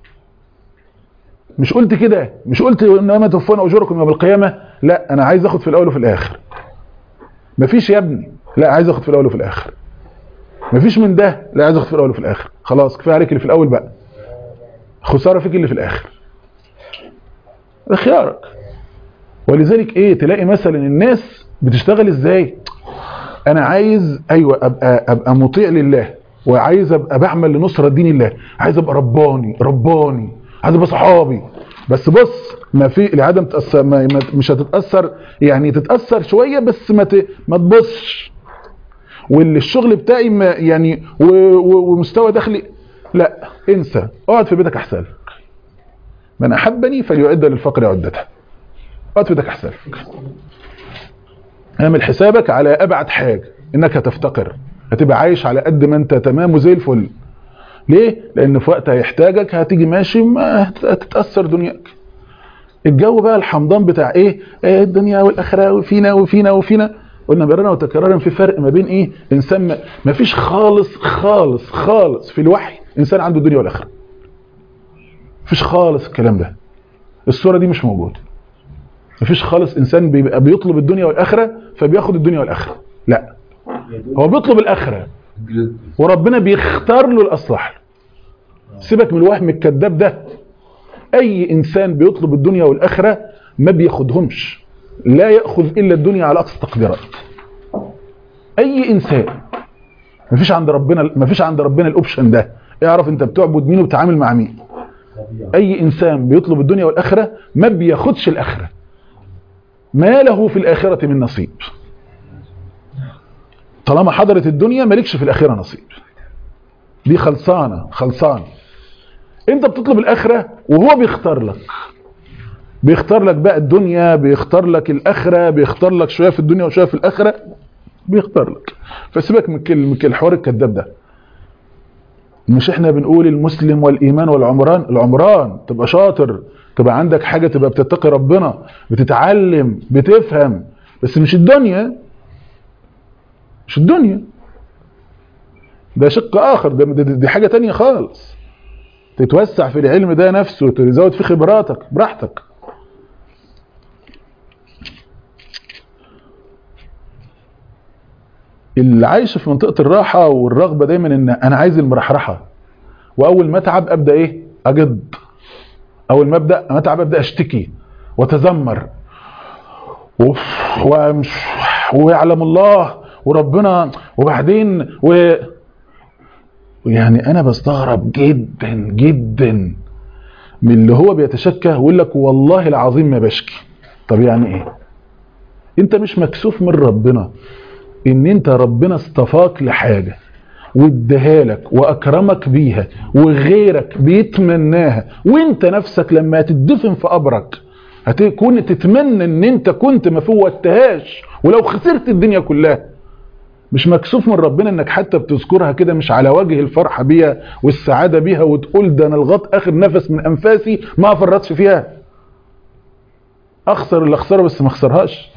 مش قلت كده مش قلت انما توفون اجوركم يوم القيامه لا انا عايز اخد في الاول وفي الاخر مفيش يا ابني لا عايز اخد في الاول وفي الاخر مفيش من ده لا عايز اخد في الاول وفي الاخر خلاص كفايه عليك اللي في الاول بقى خساره فيك اللي في الاخر ده خيارك ولذلك ايه تلاقي مثلا الناس بتشتغل ازاي انا عايز ايوه ابقى ابقى مطيع لله وعايز ابقى بعمل لنصره دين الله عايز ابقى رباني رباني عايز ابقى صحابي بس بص ما في العاده متأثر ما ما- مش هتتاثر يعني تتاثر شويه بس ما ت- ما تبصش واللي الشغل بتاعي ما يعني و- و- ومستوى دخلي لا انسى اقعد في بيتك احسن لك من احبني فليعد للفقر عدته اقعد في بيتك احسن لك اعمل حسابك على ابعد حاجه انك هتفتقر هتبقى عايش على قد ما انت تمام وزي الفل ليه لان في وقت هيحتاجك هتيجي ماشي ما هت- هتتاثر دنياك الجو بقى الحمضان بتاع ايه, إيه الدنيا والاخره وفينا وفينا وفينا قلنا مرارا وتكرارا في فرق ما بين ايه انسان ما- ما فيش خالص خالص خالص في الوحي انسان عنده الدنيا والاخره مفيش خالص الكلام ده الصوره دي مش موجوده مفيش خالص انسان بيبقى بيطلب الدنيا والاخره فبياخد الدنيا والاخره لا هو بيطلب الاخره وربنا بيختار له الاصلح له سيبك من الوهم الكذاب ده اي انسان بيطلب الدنيا والاخره ما بياخدهمش لا ياخذ الا الدنيا على اقصى التقديرات اي انسان مفيش عند ربنا مفيش عند ربنا الاوبشن ده اعرف انت بتعبد مين وبتتعامل مع مين اي انسان بيطلب الدنيا والاخره ما بياخدش الاخره ما له في الاخره من نصيب طالما حضرت الدنيا مالكش في الاخره نصيب دي خلصانه خلصان انت بتطلب الاخره وهو بيختار لك بيختار لك بقى الدنيا بيختار لك الاخره بيختار لك شويه في الدنيا وشويه في الاخره بيختار لك فسيبك من كل من كل الحوار الكذاب ده مش احنا بنقول المسلم والايمان والعمران العمران تبقى شاطر تبقى عندك حاجه تبقى بتتقي ربنا بتتعلم بتفهم بس مش الدنيا مش الدنيا ده شق اخر ده دي, دي حاجه تانية خالص تتوسع في العلم ده نفسه تزود في خبراتك براحتك اللي عايش في منطقه الراحه والرغبه دايما ان انا عايز المرحرحه واول ما اتعب ابدا ايه اجد اول ما ابدا ما اتعب ابدا اشتكي واتذمر وف ومش ويعلم الله وربنا وبعدين و يعني انا بستغرب جدا جدا من اللي هو بيتشكى ويقول لك والله العظيم ما بشكي طب يعني ايه انت مش مكسوف من ربنا ان انت ربنا اصطفاك لحاجه واداها لك واكرمك بيها وغيرك بيتمناها وانت نفسك لما تدفن في قبرك هتكون تتمنى ان انت كنت ما فوتهاش ولو خسرت الدنيا كلها مش مكسوف من ربنا انك حتى بتذكرها كده مش على وجه الفرحه بيها والسعاده بيها وتقول ده انا لغايه اخر نفس من انفاسي ما فرطش فيها اخسر اللي اخسره بس ما اخسرهاش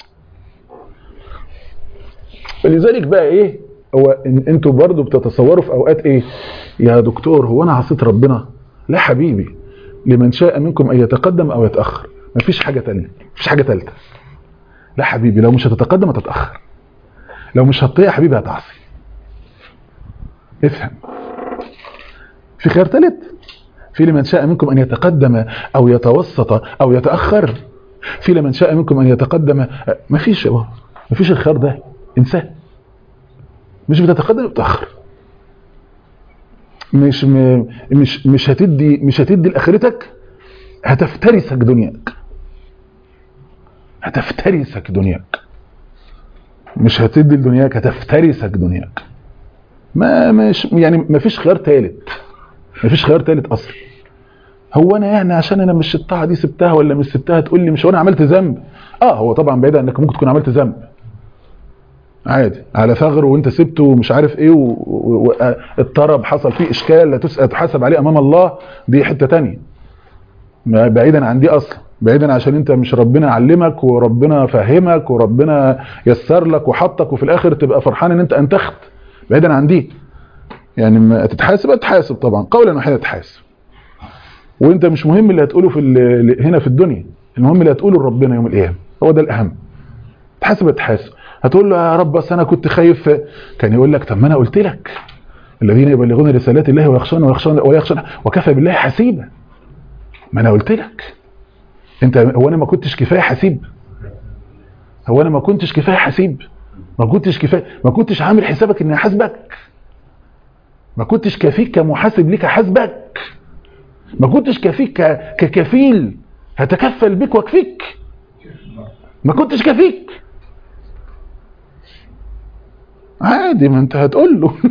فلذلك بقى ايه هو إن انتوا برضو بتتصوروا في اوقات ايه يا دكتور هو انا عصيت ربنا لا حبيبي لمن شاء منكم ان يتقدم او يتاخر مفيش حاجه تانية مفيش حاجه ثالثه لا حبيبي لو مش هتتقدم هتتاخر لو مش هتطيع يا حبيبي هتعصي افهم في خير ثالث في لمن شاء منكم ان يتقدم او يتوسط او يتاخر في لمن شاء منكم ان يتقدم مفيش يا بابا مفيش الخير ده انساه مش بتتقدم بتاخر مش م... مش مش هتدي مش هتدي لاخرتك هتفترسك دنياك هتفترسك دنياك مش هتدي لدنياك هتفترسك دنياك ما مش يعني ما فيش خيار ثالث ما فيش خيار ثالث اصلا هو انا يعني عشان انا مش الطاعه دي سبتها ولا مش سبتها تقول لي مش هو انا عملت ذنب اه هو طبعا بعيد انك ممكن تكون عملت ذنب عادي على ثغر وانت سبته ومش عارف ايه واضطرب و... و... حصل فيه اشكال لا تسال تحاسب عليه امام الله دي حته تانية بعيدا عن دي اصلا بعيدا عشان انت مش ربنا علمك وربنا فهمك وربنا يسر لك وحطك وفي الاخر تبقى فرحان ان انت انتخت بعيدا عن دي يعني ما تتحاسب تحاسب طبعا قولا واحدا تحاسب وانت مش مهم اللي هتقوله في هنا في الدنيا المهم اللي هتقوله لربنا يوم القيامه هو ده الاهم تحاسب تحاسب هتقول له يا رب بس انا كنت خايف كان يقول لك طب ما انا قلت لك الذين يبلغون رسالات الله ويخشون ويخشون ويخشون وكفى بالله حسيبا ما انا قلت لك انت هو انا ما كنتش كفايه حسيب هو انا ما كنتش كفايه حسيب ما كنتش كفايه ما كنتش عامل حسابك اني احاسبك ما كنتش كفيك كمحاسب ليك احاسبك ما كنتش كفيك ككفيل هتكفل بك واكفيك ما كنتش كفيك عادي ما انت هتقول له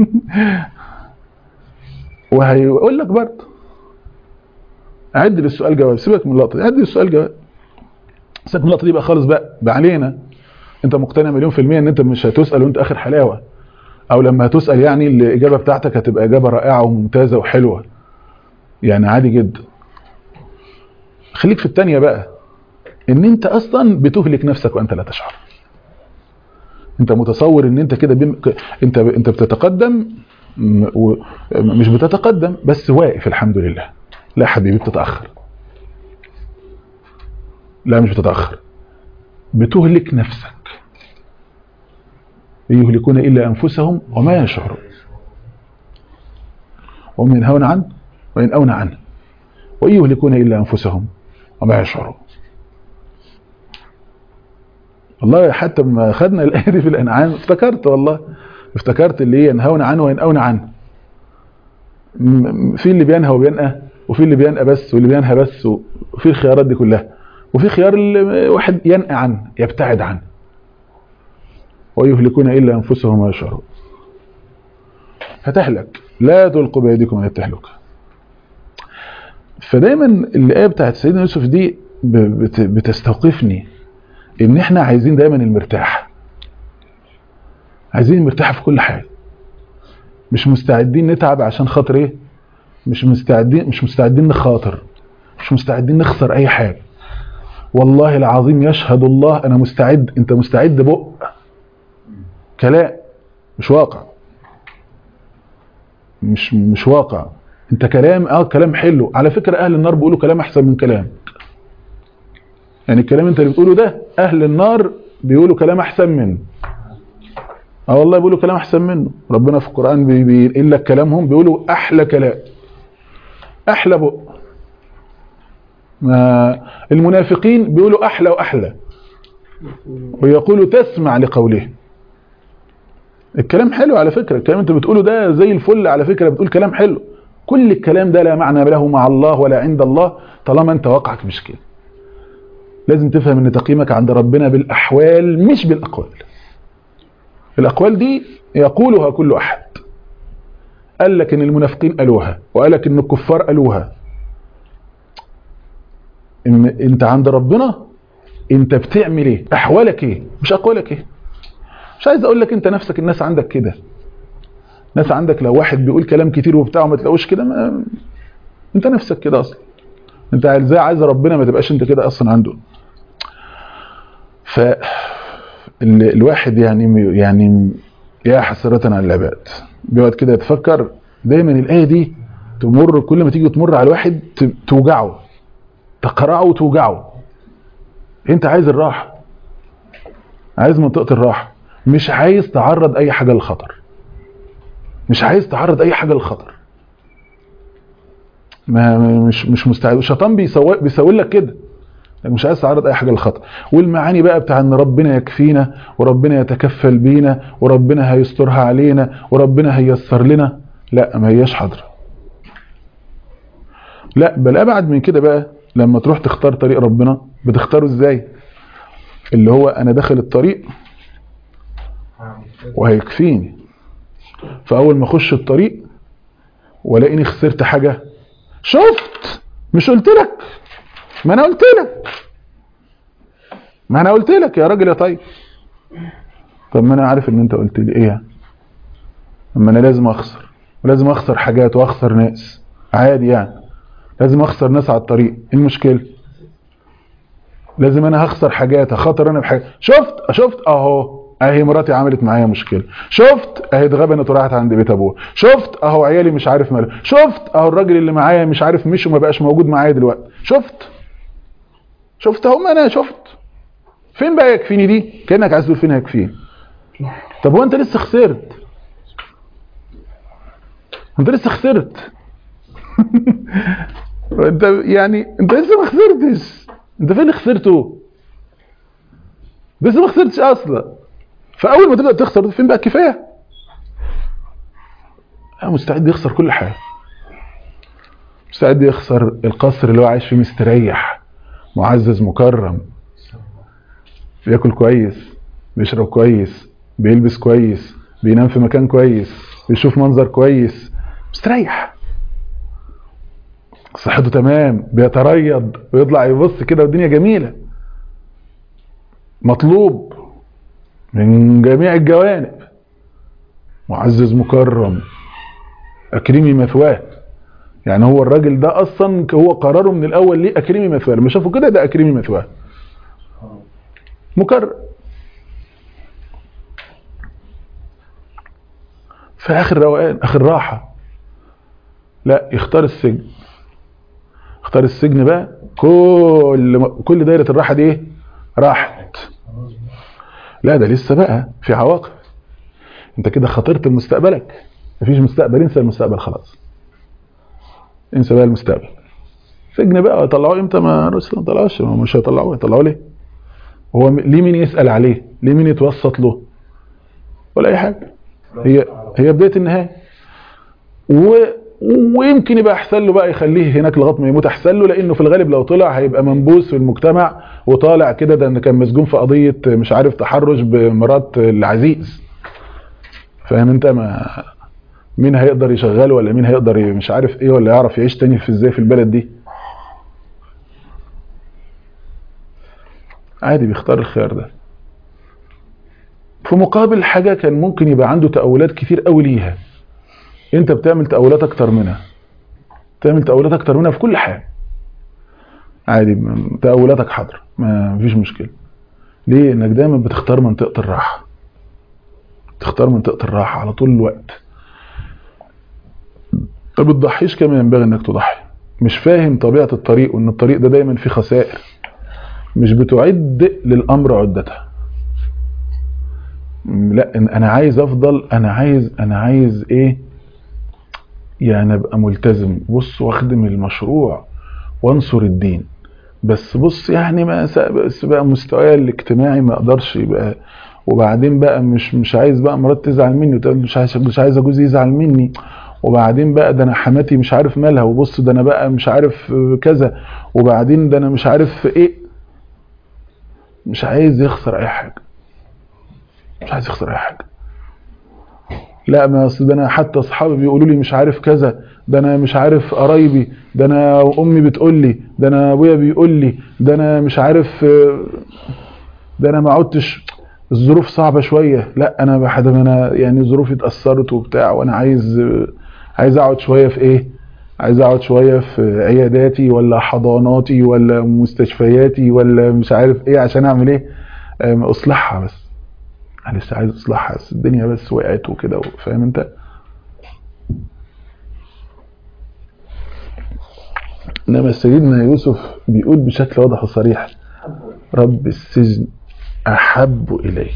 وهيقول لك برضه عد للسؤال جواب سيبك من اللقطه دي عد للسؤال جواب سيبك من اللقطه دي بقى خالص بقى بقى علينا انت مقتنع مليون في المية ان انت مش هتسأل وانت اخر حلاوة او لما هتسأل يعني الاجابة بتاعتك هتبقى اجابة رائعة وممتازة وحلوة يعني عادي جدا خليك في التانية بقى ان انت اصلا بتهلك نفسك وانت لا تشعر انت متصور ان انت كده بم... ك- انت ب... انت بتتقدم م- و... مش بتتقدم بس واقف الحمد لله لا حبيبي بتتاخر لا مش بتتاخر بتهلك نفسك إن يهلكون الا انفسهم وما يشعرون وهم ينهون عنه وينأون عنه وإن يهلكون إلا أنفسهم وما يشعرون والله حتى لما خدنا الآية دي في الأنعام افتكرت والله افتكرت اللي هي ينهون عنه وينأون عنه م- م- في اللي بينهى وبينأى وفي اللي بينأى بس واللي بينهى بس وفي الخيارات دي كلها وفي خيار اللي واحد ينأى عنه يبتعد عنه ويهلكون إلا أنفسهم وما يشعرون هتهلك لا تلقوا بأيديكم إلى التهلكة فدايما الآية بتاعت سيدنا يوسف دي ب- بت- بتستوقفني ان احنا عايزين دايما المرتاح عايزين المرتاح في كل حاجة مش مستعدين نتعب عشان خاطر ايه مش مستعدين مش مستعدين نخاطر مش مستعدين نخسر اي حاجة والله العظيم يشهد الله انا مستعد انت مستعد بق كلام مش واقع مش مش واقع انت كلام اه كلام حلو على فكرة اهل النار بيقولوا كلام احسن من كلام يعني الكلام انت اللي بتقوله ده اهل النار بيقولوا كلام احسن منه اه والله بيقولوا كلام احسن منه ربنا في القرآن بي- بينقل لك كلامهم بيقولوا احلى كلام احلى بق ما المنافقين بيقولوا احلى واحلى ويقولوا تسمع لقوله الكلام حلو على فكرة الكلام انت بتقوله ده زي الفل على فكرة بتقول كلام حلو كل الكلام ده لا معنى له مع الله ولا عند الله طالما انت واقعك مش كده لازم تفهم ان تقييمك عند ربنا بالاحوال مش بالاقوال الاقوال دي يقولها كل احد قال لك ان المنافقين قالوها وقال لك ان الكفار قالوها إن انت عند ربنا انت بتعمل ايه احوالك ايه مش اقوالك ايه مش عايز اقول لك انت نفسك الناس عندك كده ناس عندك لو واحد بيقول كلام كتير وبتاع وما تلاقوش كده ما... انت نفسك كده اصلا انت ازاي عايز ربنا ما تبقاش انت كده اصلا عنده ف ال- الواحد يعني يعني يا حسرة على العباد بيقعد كده يتفكر دايما الآية دي تمر كل ما تيجي تمر على الواحد ت- توجعه تقرعه وتوجعه انت عايز الراحة عايز منطقة الراحة مش عايز تعرض اي حاجة للخطر مش عايز تعرض اي حاجة للخطر ما ما- مش مش مستعد الشيطان بيسوي بيسوي لك كده انك مش عايز تعرض اي حاجه للخطر والمعاني بقى بتاع ان ربنا يكفينا وربنا يتكفل بينا وربنا هيسترها علينا وربنا هيسر لنا لا ما هياش حاضره لا بل ابعد من كده بقى لما تروح تختار طريق ربنا بتختاره ازاي اللي هو انا داخل الطريق وهيكفيني فاول ما اخش الطريق والاقيني خسرت حاجه شفت مش قلت لك ما انا قلت لك ما انا قلت لك يا راجل يا طيب طب ما انا عارف ان انت قلت لي ايه يعني اما انا لازم اخسر ولازم اخسر حاجات واخسر ناس عادي يعني لازم اخسر ناس على الطريق ايه المشكله لازم انا هخسر حاجات هخاطر انا بحاجات شفت شفت اهو اهي مراتي عملت معايا مشكله شفت اهي اتغبنت وراحت عند بيت ابوها شفت اهو عيالي مش عارف ماله شفت اهو الراجل اللي معايا مش عارف مشي وما بقاش موجود معايا دلوقتي شفت شفت اهو ما انا شفت فين بقى يكفيني دي كانك عايز تقول فين هيكفيني طب هو انت لسه خسرت انت لسه خسرت انت يعني انت لسه ما خسرتش انت فين اللي خسرته لسه ما خسرتش اصلا فاول ما تبدا تخسر فين بقى الكفايه أنا مستعد يخسر كل حاجه مستعد يخسر القصر اللي هو عايش فيه مستريح معزز مكرم بياكل كويس بيشرب كويس بيلبس كويس بينام في مكان كويس بيشوف منظر كويس مستريح صحته تمام بيتريض ويطلع يبص كده والدنيا جميلة مطلوب من جميع الجوانب معزز مكرم أكرمي مثواه يعني هو الراجل ده أصلا هو قراره من الأول ليه أكرمي مثواه لما شافوا كده ده أكرمي مثواه مكرم في اخر روقان اخر راحه لا يختار السجن اختار السجن بقى كل كل دايره الراحه دي ايه راحت لا ده لسه بقى في عواقب انت كده خاطرت بمستقبلك مفيش مستقبل انسى المستقبل خلاص انسى بقى المستقبل سجن بقى يطلعوه امتى ما رسل ما طلعوش ما مش هيطلعوه يطلعوه ليه هو م- ليه مين يسأل عليه ليه مين يتوسط له ولا اي حاجة هي هي بداية النهاية و ويمكن يبقى احسن له بقى يخليه هناك لغايه ما يموت احسن له لانه في الغالب لو طلع هيبقى منبوس في المجتمع وطالع كده ده ان كان مسجون في قضيه مش عارف تحرش بمرات العزيز فاهم انت ما مين هيقدر يشغله ولا مين هيقدر ي- مش عارف ايه ولا يعرف يعيش تاني في ازاي في البلد دي عادي بيختار الخيار ده في مقابل حاجة كان ممكن يبقى عنده تأولات كتير قوي ليها انت بتعمل تأولات اكتر منها تعمل تأولات اكتر منها في كل حاجة عادي م- تأولاتك حاضرة ما فيش مشكلة ليه انك دايما بتختار منطقة الراحة تختار منطقة الراحة على طول الوقت ما بتضحيش كما ينبغي انك تضحي مش فاهم طبيعة الطريق وان الطريق ده دايما فيه خسائر مش بتعد للامر عدتها م- لا إن انا عايز افضل انا عايز انا عايز ايه يعني ابقى ملتزم بص واخدم المشروع وانصر الدين بس بص يعني ما س- بس بقى مستواي الاجتماعي ما اقدرش يبقى وبعدين بقى مش مش عايز بقى مرات تزعل مني وتقول مش عايز مش عايز جوزي يزعل مني وبعدين بقى ده انا حماتي مش عارف مالها وبص ده انا بقى مش عارف كذا وبعدين ده انا مش عارف ايه مش عايز يخسر اي حاجه مش عايز يخسر اي حاجه لا ما اصل ده انا حتى اصحابي بيقولوا لي مش عارف كذا ده انا مش عارف قرايبي ده انا امي بتقول لي ده انا ابويا بيقول لي ده انا مش عارف آه، ده انا ما عدتش الظروف صعبة شوية لا انا بحد انا يعني ظروفي اتأثرت وبتاع وانا عايز آه، عايز اقعد شوية في ايه عايز اقعد شوية في عياداتي ولا حضاناتي ولا مستشفياتي ولا مش عارف ايه عشان اعمل ايه آم، اصلحها بس انا لسه عايز اصلحها بس الدنيا بس وقعت وكده فاهم انت انما سيدنا يوسف بيقول بشكل واضح وصريح رب السجن احب الي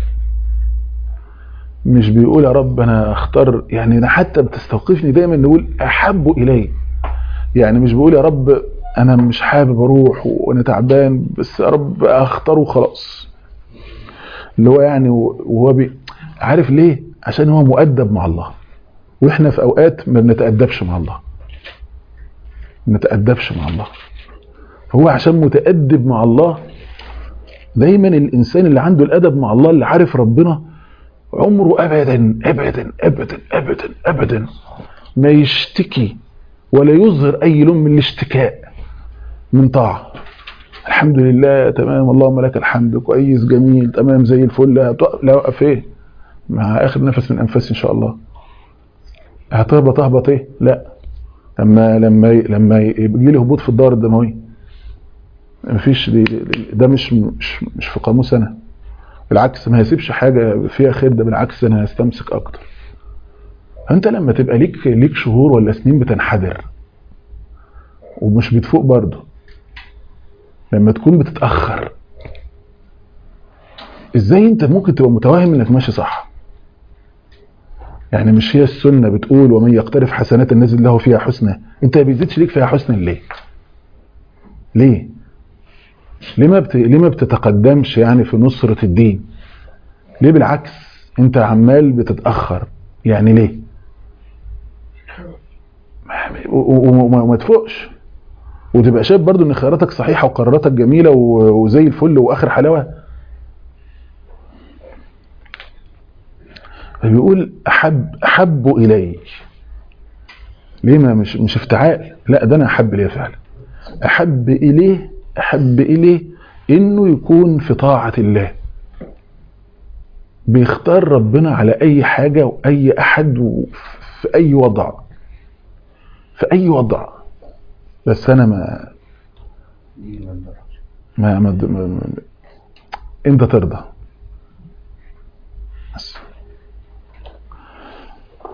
مش بيقول يا رب انا اختار يعني انا حتى بتستوقفني دايما نقول احب الي يعني مش بيقول يا رب انا مش حابب اروح وانا تعبان بس يا رب اختاره خلاص اللي هو يعني وهو بي عارف ليه عشان هو مؤدب مع الله واحنا في اوقات ما بنتادبش مع الله ما نتادبش مع الله هو عشان متادب مع الله دايما الانسان اللي عنده الادب مع الله اللي عارف ربنا عمره ابدا ابدا ابدا ابدا ابدا ما يشتكي ولا يظهر اي لون من الاشتكاء من طاعه الحمد لله تمام اللهم لك الحمد كويس جميل تمام زي الفل هتوقف لا اوقف ايه مع اخر نفس من انفاسي ان شاء الله هتهبط اهبط ايه لا لما لما لما يجي لي هبوط في الدوره الدمويه مفيش دي ده مش مش مش في قاموس انا بالعكس ما هسيبش حاجه فيها خير ده بالعكس انا هستمسك اكتر فانت لما تبقى ليك ليك شهور ولا سنين بتنحدر ومش بتفوق برضه لما تكون بتتاخر ازاي انت ممكن تبقى متوهم انك ماشي صح يعني مش هي السنه بتقول ومن يقترف حسنات الناس له فيها حسنى انت ما بيزيدش ليك فيها حسنى ليه ليه ليه ما بت... ليه ما بتتقدمش يعني في نصرة الدين ليه بالعكس انت عمال بتتأخر يعني ليه و- و- وما وما تفوقش وتبقى شايف برضو ان خياراتك صحيحة وقراراتك جميلة و- وزي الفل واخر حلاوة فبيقول احب احب الي ليه ما مش مش افتعال لا ده انا احب اليه فعلا احب اليه احب اليه انه يكون في طاعة الله بيختار ربنا على اي حاجة واي احد في اي وضع في اي وضع بس انا ما ما, ما, ما, ما انت ترضى بس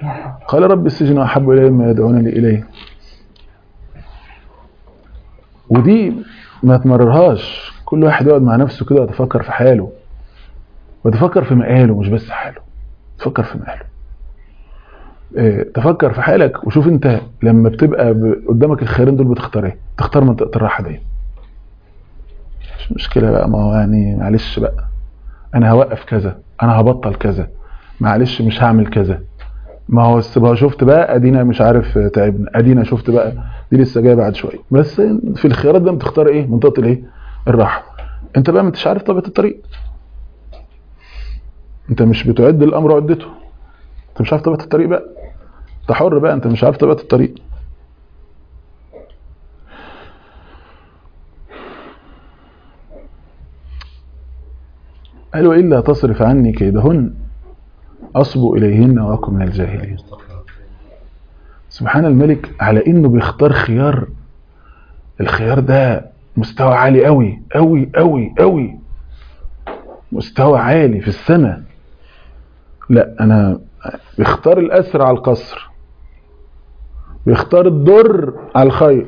قال رب السجن أحب إلي مما يدعونني إليه ودي ما تمررهاش كل واحد يقعد مع نفسه كده ويتفكر في حاله ويتفكر في مقاله مش بس حاله تفكر في مقاله اه تفكر في حالك وشوف انت لما بتبقى ب- قدامك الخيارين دول بتختار ايه تختار منطقة الراحة دي مش مشكلة بقى ما هو يعني معلش بقى انا هوقف كذا انا هبطل كذا معلش مش هعمل كذا ما هو بس بقى شفت بقى ادينا مش عارف تعبنا ادينا شفت بقى دي لسه جايه بعد شويه بس في الخيارات ده بتختار ايه منطقه الايه الراحه انت بقى ما انتش عارف طبيعه الطريق انت مش بتعد الامر عدته انت مش عارف طبيعه الطريق بقى انت حر بقى انت مش عارف طبيعه الطريق قال وإلا تصرف عني كيدهن أصب إليهن وأكن من الجاهلين سبحان الملك على إنه بيختار خيار الخيار ده مستوى عالي قوي قوي قوي قوي مستوى عالي في السماء لا أنا بيختار الأسر على القصر بيختار الضر على الخير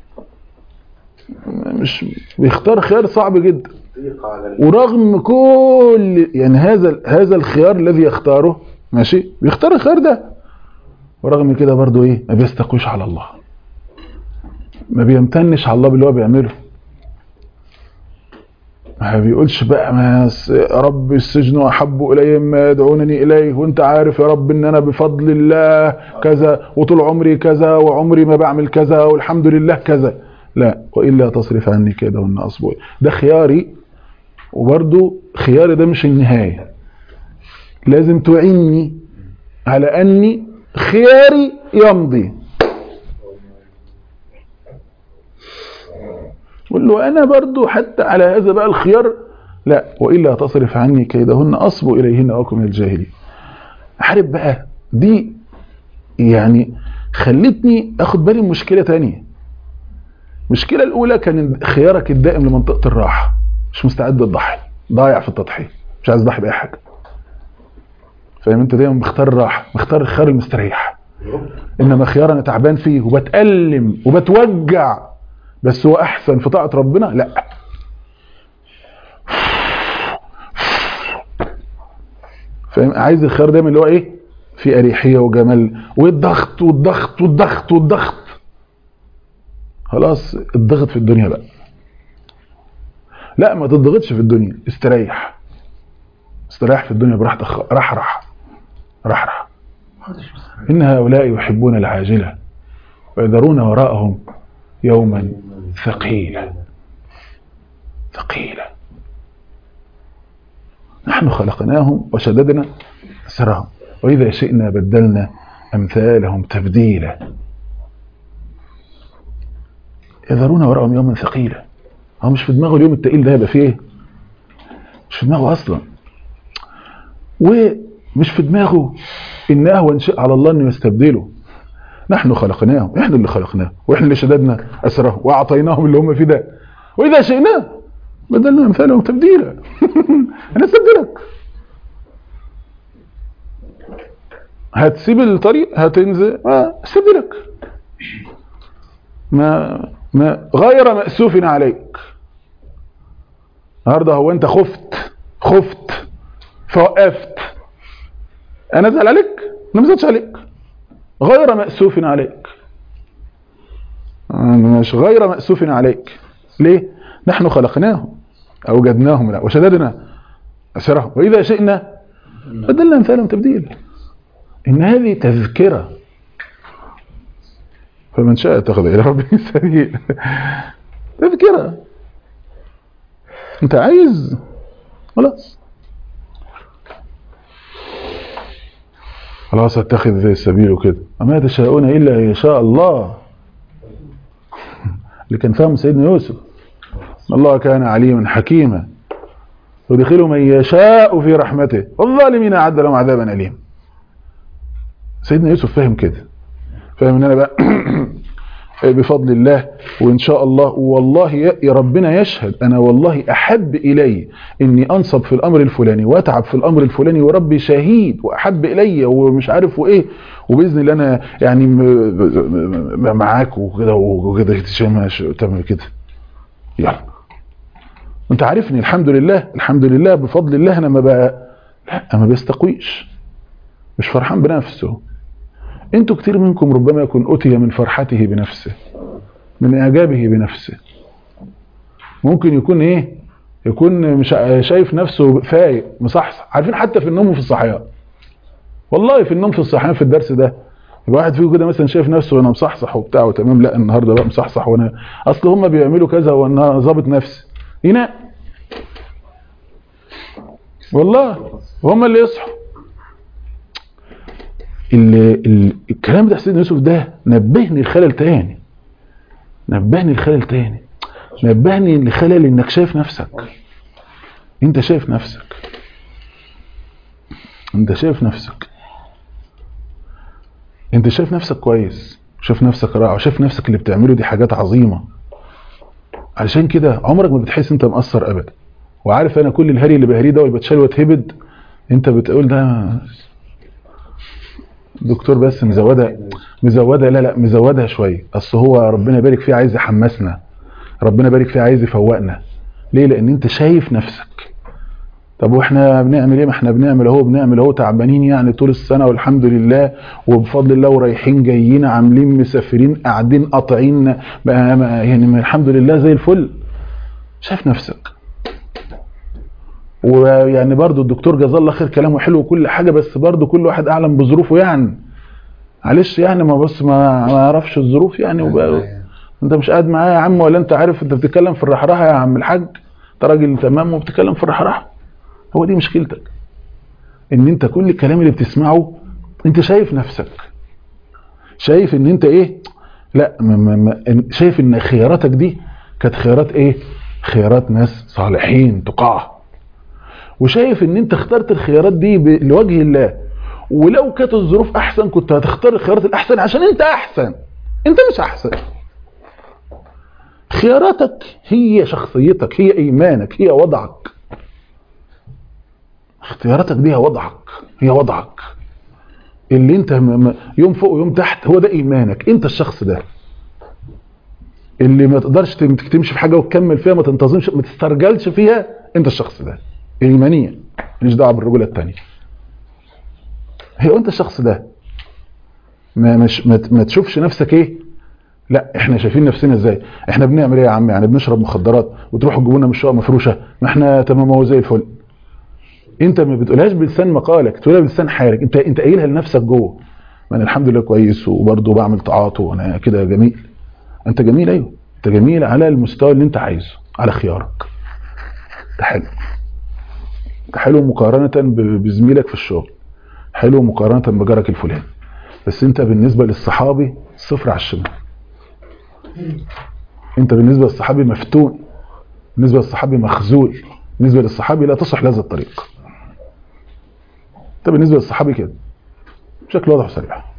مش بيختار خيار صعب جدا ورغم كل يعني هذا هذا الخيار الذي يختاره ماشي بيختار الخيار ده ورغم كده برضو ايه ما بيستقويش على الله ما بيمتنش على الله باللي هو بيعمله ما بيقولش بقى ما س- يا رب السجن احب الي مما يدعونني اليه وانت عارف يا رب ان انا بفضل الله كذا وطول عمري كذا وعمري ما بعمل كذا والحمد لله كذا لا والا تصرف عني كده وان اصبر ده خياري وبرضو خياري ده مش النهاية لازم تعيني على أني خياري يمضي قل له أنا برضو حتى على هذا بقى الخيار لا وإلا تصرف عني كيدهن أصب إليهن وأكون من الجاهلين عارف بقى دي يعني خلتني أخد بالي من مشكلة تانية المشكلة الأولى كان خيارك الدائم لمنطقة الراحة مش مستعد تضحي ضايع في التضحية مش عايز تضحي بأي حاجة فاهم انت دايما مختار الراحة مختار الخيار المستريح انما خيار انا تعبان فيه وبتألم وبتوجع بس هو احسن في طاعة ربنا لا فاهم عايز الخيار دايما اللي هو ايه في اريحية وجمال والضغط والضغط والضغط والضغط خلاص الضغط في الدنيا بقى لا ما تضغطش في الدنيا استريح استريح في الدنيا براحتك خ- رح رح رح رح إن هؤلاء يحبون العاجلة ويذرون وراءهم يوما ثقيلا ثقيلا نحن خلقناهم وشددنا أسرهم وإذا شئنا بدلنا أمثالهم تبديلا يذرون وراءهم يوما ثقيلا هو مش في دماغه اليوم التقيل ده هيبقى فيه ايه مش في دماغه اصلا ومش في دماغه ان اهون شيء على الله انه يستبدله نحن خلقناهم احنا اللي خلقناه واحنا اللي شددنا اسره واعطيناهم اللي هم فيه ده واذا شئنا بدلنا امثالهم تبديلا انا استبدلك هتسيب الطريق هتنزل آه، استبدلك ما ما غير مأسوف عليك النهارده هو انت خفت خفت فوقفت انا ازعل عليك انا ما زعلتش عليك غير مأسوف عليك أنا مش غير مأسوف عليك ليه نحن خلقناهم اوجدناهم لا وشددنا اسرهم واذا شئنا بدلنا امثالهم تبديل ان هذه تذكره فمن شاء اتخذ الى ربه سبيل تذكره انت عايز خلاص خلاص اتخذ سبيله كده وما تشاءون الا ان يشاء الله اللي كان فاهم سيدنا يوسف إن الله كان عليما حكيما يدخل من يشاء في رحمته والظالمين اعد لهم عذابا اليما سيدنا يوسف فاهم كده فاهم ان انا بقى بفضل الله وإن شاء الله والله يا ربنا يشهد أنا والله أحب إلي إني أنصب في الأمر الفلاني وأتعب في الأمر الفلاني وربي شهيد وأحب إلي ومش عارف وإيه وبإذن الله أنا يعني م- م- معاك وكده وكده تعمل كده يلا انت عارفني الحمد لله الحمد لله بفضل الله انا ما بقى لا ما بيستقويش مش فرحان بنفسه انتوا كتير منكم ربما يكون أتي من فرحته بنفسه من إعجابه بنفسه ممكن يكون إيه يكون مش ع- شايف نفسه فايق مصحصح عارفين حتى في النوم وفي الصحيان والله في النوم في الصحيان في الدرس ده يبقى واحد فيكم كده مثلا شايف نفسه وانا مصحصح وبتاع وتمام لا النهارده بقى مصحصح وانا اصل هم بيعملوا كذا وانا ظابط نفسي ينام والله هم اللي يصحوا ال- ال- الكلام ده سيدنا يوسف ده نبهني لخلل تاني نبهني لخلل تاني نبهني لخلل انك شايف نفسك انت شايف نفسك انت شايف نفسك انت شايف نفسك كويس شايف نفسك رائع وشايف نفسك اللي بتعمله دي حاجات عظيمة علشان كده عمرك ما بتحس انت مقصر ابدا وعارف انا كل الهري اللي بهريه ده واللي بتشال واتهبد انت بتقول ده دكتور بس مزودها مزودها لا لا مزودها شويه اصل هو ربنا يبارك فيه عايز يحمسنا ربنا يبارك فيه عايز يفوقنا ليه لان انت شايف نفسك طب واحنا بنعمل ايه ما احنا بنعمل اهو بنعمل اهو تعبانين يعني طول السنه والحمد لله وبفضل الله ورايحين جايين عاملين مسافرين قاعدين قاطعين بقى- ما- يعني ما الحمد لله زي الفل شايف نفسك ويعني برضو الدكتور جزاه الله خير كلامه حلو وكل حاجه بس برضو كل واحد اعلم بظروفه يعني معلش يعني ما بص ما ما اعرفش الظروف يعني وبقى انت مش قاعد معايا يا عم ولا انت عارف انت بتتكلم في الرحراحه يا عم الحاج انت راجل تمام وبتتكلم في الرحراحه هو دي مشكلتك ان انت كل الكلام اللي بتسمعه انت شايف نفسك شايف ان انت ايه لا ما ما ما إن- شايف ان خياراتك دي كانت خيارات ايه خيارات ناس صالحين تقاه وشايف ان انت اخترت الخيارات دي ب- لوجه الله ولو كانت الظروف احسن كنت هتختار الخيارات الاحسن عشان انت احسن انت مش احسن خياراتك هي شخصيتك هي ايمانك هي وضعك اختياراتك دي هي وضعك هي وضعك اللي انت م- م- يوم فوق ويوم تحت هو ده ايمانك انت الشخص ده اللي ما تقدرش تم- تمشي في حاجه وتكمل فيها ما تنتظمش ما تسترجلش فيها انت الشخص ده ايمانيا ماليش دعوه بالرجوله الثانيه هي انت الشخص ده ما مش ما, ت- ما تشوفش نفسك ايه لا احنا شايفين نفسنا ازاي احنا بنعمل ايه يا عم يعني بنشرب مخدرات وتروحوا تجيبوا لنا من الشقه مفروشه ما احنا تمام هو زي الفل انت ما بتقولهاش بلسان مقالك تقولها بلسان حالك انت انت قايلها لنفسك جوه ما انا الحمد لله كويس وبرضه بعمل طاعات وانا كده جميل انت جميل ايوه انت جميل على المستوى اللي انت عايزه على خيارك ده حلو ده حلو مقارنة ب- بزميلك في الشغل حلو مقارنة بجارك الفلاني بس انت بالنسبة للصحابي صفر على الشمال انت بالنسبة للصحابي مفتون بالنسبة للصحابي مخزول بالنسبة للصحابي لا تصح لهذا الطريق انت بالنسبة للصحابي كده بشكل واضح وصريح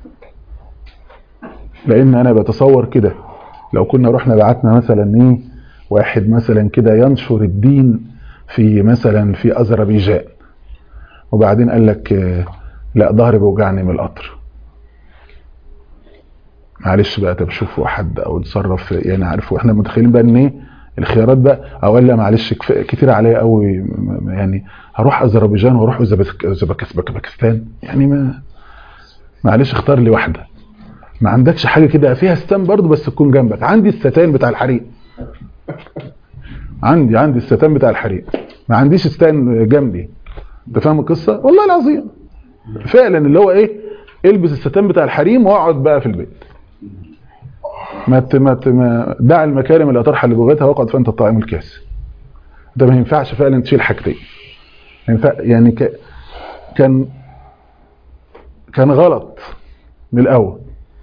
لان انا بتصور كده لو كنا رحنا بعتنا مثلا ايه واحد مثلا كده ينشر الدين في مثلا في اذربيجان وبعدين قال لك آه، لا ظهري بيوجعني من القطر معلش بقى طب شوفوا حد او نتصرف يعني عارفوا احنا متخيلين بقى ان ايه الخيارات بقى او قال لا معلش كفاية- كتير عليا قوي م- م- يعني هروح اذربيجان واروح أوزبك- أوزبكس- باكستان يعني ما معلش اختار لي واحده ما عندكش حاجه كده فيها ستان برضو بس تكون جنبك عندي الستان بتاع الحريق عندي عندي الستان بتاع الحريق ما عنديش ستان جنبي انت فاهم القصه والله العظيم فعلا اللي هو ايه البس الستان بتاع الحريم واقعد بقى في البيت ما ت- ما ت- ما دع المكارم لا ترحل لبغيتها واقعد فانت الطائم الكاس ده ما ينفعش فعلا تشيل حاجتين ما ينفع يعني ك... كان كان غلط من الاول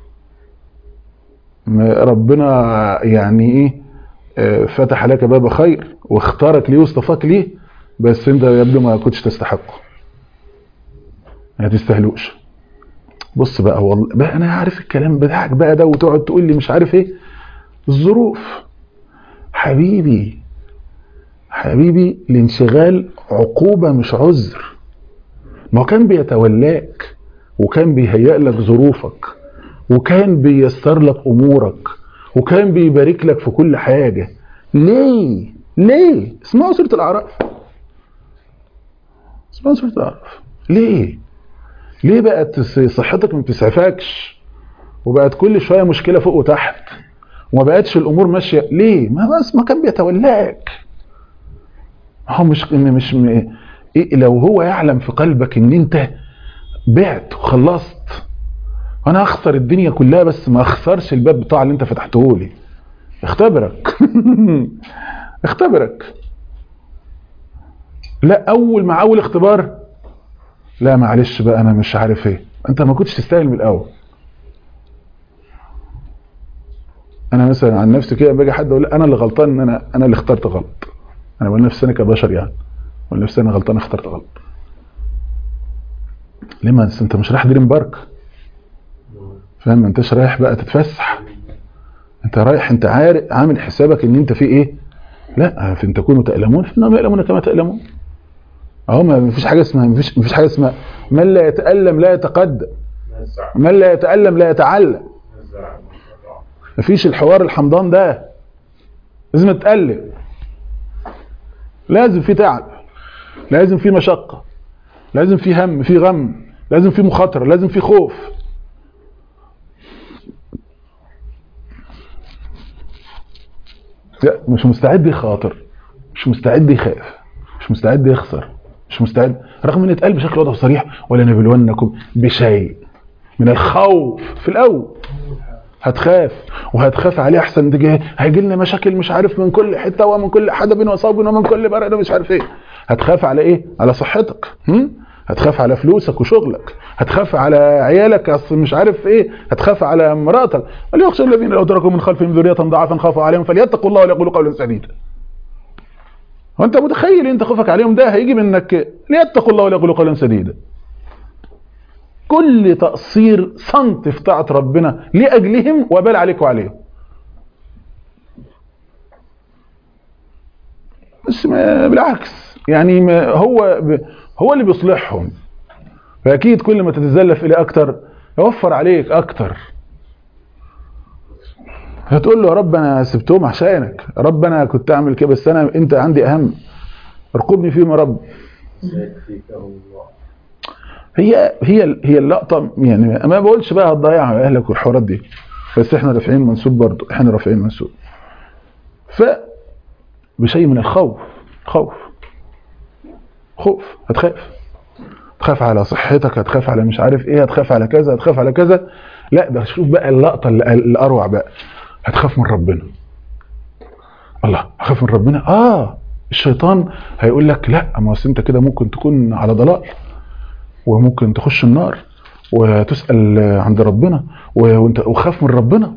ما ربنا يعني ايه آه، فتح لك باب خير واختارك ليه واصطفاك ليه بس انت يبدو ما كنتش تستحقه ما تستاهلوش بص بقى والله بقى انا عارف الكلام بتاعك بقى ده وتقعد تقول لي مش عارف ايه الظروف حبيبي حبيبي الانشغال عقوبة مش عذر ما هو كان بيتولاك وكان بيهيئ لك ظروفك وكان بيسر لك امورك وكان بيبارك لك في كل حاجة ليه ليه اسمعوا سورة الاعراف اسمعوا سورة الاعراف ليه ليه بقت صحتك ما بتسعفكش وبقت كل شوية مشكلة فوق وتحت وما بقتش الامور ماشية ليه ما بس ما كان بيتولاك هو مش مش م- إيه لو هو يعلم في قلبك ان انت بعت وخلصت انا اخسر الدنيا كلها بس ما اخسرش الباب بتاع اللي انت فتحته لي اختبرك اختبرك لا اول مع اول اختبار لا معلش بقى انا مش عارف ايه انت ما كنتش تستاهل من الاول انا مثلا عن نفسي كده باجي حد اقول لا، انا اللي غلطان ان انا انا اللي اخترت غلط انا بقول نفسي انا كبشر يعني بقول نفسي انا غلطان اخترت غلط ليه ما انت مش رايح دريم بارك فاهم ما انتش رايح بقى تتفسح انت رايح انت عارف عامل حسابك ان انت في ايه لا فان تكونوا تألمون فانهم يألمون كما تألمون اهو ما فيش حاجه اسمها ما فيش ما فيش حاجه اسمها من لا يتألم لا يتقدم من لا يتألم لا يتعلم ما فيش الحوار الحمضان ده لازم تتألم لازم في تعب لازم في مشقة لازم في هم في غم لازم في مخاطرة لازم في خوف لا مش مستعد يخاطر مش مستعد يخاف مش مستعد يخسر مش مستعد رغم ان اتقال بشكل واضح وصريح ولا نبلونكم بشيء من الخوف في الاول هتخاف وهتخاف عليه احسن ده هيجي لنا مشاكل مش عارف من كل حته ومن كل حدب وصاب ومن كل برد مش عارف ايه هتخاف على ايه على صحتك هم؟ هتخاف على فلوسك وشغلك هتخاف على عيالك اصل مش عارف ايه هتخاف على مراتك وليخشى الذين لو تركوا من خلفهم ذريه ضعافا خافوا عليهم فليتقوا الله وليقولوا قولا سديدا وانت متخيل انت خوفك عليهم ده هيجي منك ليتقوا الله وليقولوا قولا سديدا كل تقصير صنت في طاعه ربنا لاجلهم وبال عليك وعليهم بس ما بالعكس يعني ما هو ب هو اللي بيصلحهم فاكيد كل ما تتزلف اليه اكتر يوفر عليك اكتر هتقول له يا رب انا سبتهم عشانك يا رب انا كنت اعمل كده بس انا انت عندي اهم ارقبني فيهم يا رب هي هي هي اللقطه يعني ما بقولش بقى هتضيع اهلك والحوارات دي بس احنا رافعين منسوب برضه احنا رافعين منسوب ف بشيء من الخوف خوف خوف هتخاف هتخاف على صحتك هتخاف على مش عارف ايه هتخاف على كذا هتخاف على كذا لا ده شوف بقى اللقطه اللي- الاروع بقى هتخاف من ربنا الله هخاف من ربنا اه الشيطان هيقول لك لا ما أصل انت كده ممكن تكون على ضلال وممكن تخش النار وتسأل عند ربنا و- وانت وخاف من ربنا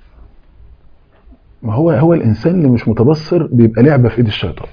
ما هو هو الانسان اللي مش متبصر بيبقى لعبه في ايد الشيطان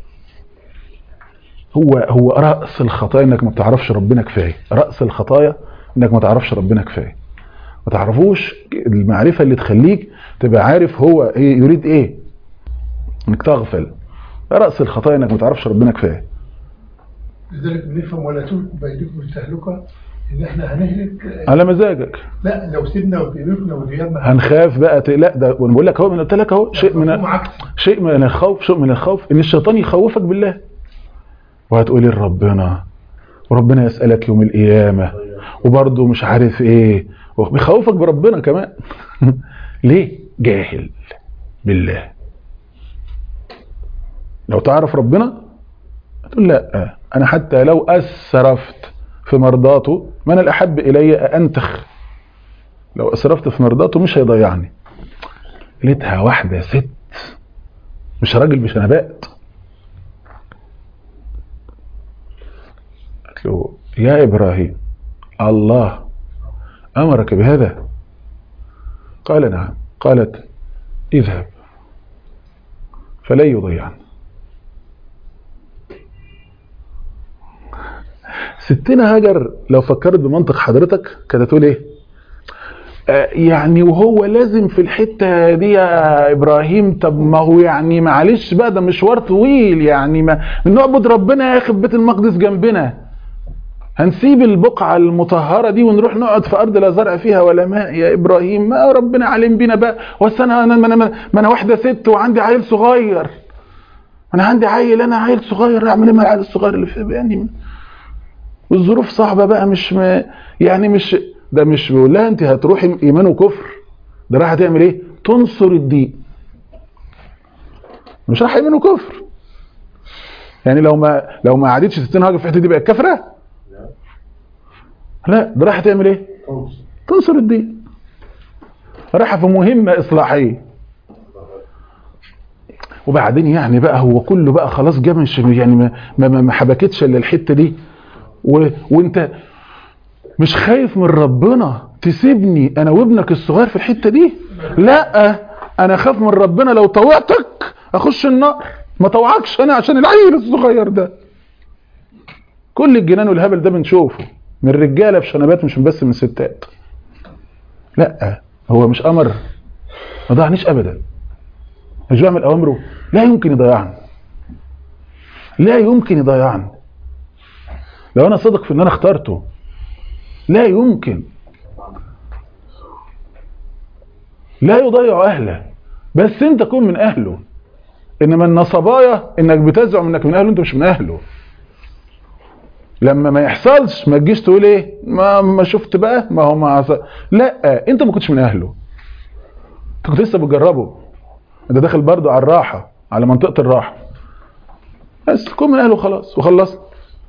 هو هو راس الخطايا انك ما بتعرفش ربنا كفايه راس الخطايا انك ما تعرفش ربنا كفايه ما تعرفوش المعرفه اللي تخليك تبقى عارف هو ايه يريد ايه انك تغفل راس الخطايا انك ما تعرفش ربنا كفايه لذلك بنفهم ولا تلقوا بايديكم التهلكه ان احنا هنهلك على مزاجك لا لو سيبنا بيوتنا وديارنا هنخاف بقى ت- لا ده وانا بقول لك اهو من قلت لك اهو شيء من مفهوم عكسي شيء من الخوف شيء من الخوف ان الشيطان يخوفك بالله وهتقولي لربنا وربنا يسألك يوم القيامة وبرضه مش عارف ايه بيخوفك بربنا كمان ليه جاهل بالله لو تعرف ربنا تقول لا انا حتى لو اسرفت في مرضاته من الاحب الي انتخ لو اسرفت في مرضاته مش هيضيعني لقيتها واحده ست مش راجل بشنبات قالت له يا ابراهيم الله امرك بهذا قال نعم قالت اذهب فلن يضيعني ستنا هاجر لو فكرت بمنطق حضرتك كانت هتقول ايه آه، يعني وهو لازم في الحتة دي يا إبراهيم طب ما هو يعني معلش بقى ده مشوار طويل يعني ما نعبد ربنا يا أخي في بيت المقدس جنبنا هنسيب البقعة المطهرة دي ونروح نقعد في أرض لا زرع فيها ولا ماء يا إبراهيم ما ربنا علم بينا بقى وأصل أنا أنا ما أنا, ما أنا واحدة ست وعندي عيل صغير أنا عندي عيل أنا عيل صغير أعمل إيه مع العيل الصغير اللي في يعني والظروف صعبة بقى مش ما يعني مش ده مش بيقول لها أنت هتروحي إيمان وكفر ده راح تعمل إيه؟ تنصر الدين مش راح إيمان وكفر يعني لو ما لو ما قعدتش تستنى في الحته دي بقت كافره لا ده راح تعمل ايه تنصر الدين راح في مهمة إصلاحية وبعدين يعني بقى هو كله بقى خلاص جه مش يعني ما ما, ما حبكتش الا الحته دي و... وانت مش خايف من ربنا تسيبني انا وابنك الصغير في الحته دي لا انا خاف من ربنا لو طوعتك اخش النار ما طوعكش انا عشان العيل الصغير ده كل الجنان والهبل ده بنشوفه من رجاله بشنبات مش بس من ستات لا هو مش امر ما ضيعنيش ابدا مش بعمل اوامره لا يمكن يضيعني لا يمكن يضيعني لو انا صادق في ان انا اخترته لا يمكن لا يضيع اهله بس انت كن من اهله انما النصبايا انك بتزعم انك من اهله انت مش من اهله لما ما يحصلش ما تجيش تقول ايه ما ما شفت بقى ما هو ما عص- لا انت ما كنتش من اهله انت كنت لسه بتجربه انت داخل برضه على الراحه على منطقه الراحه بس تكون من اهله خلاص وخلصت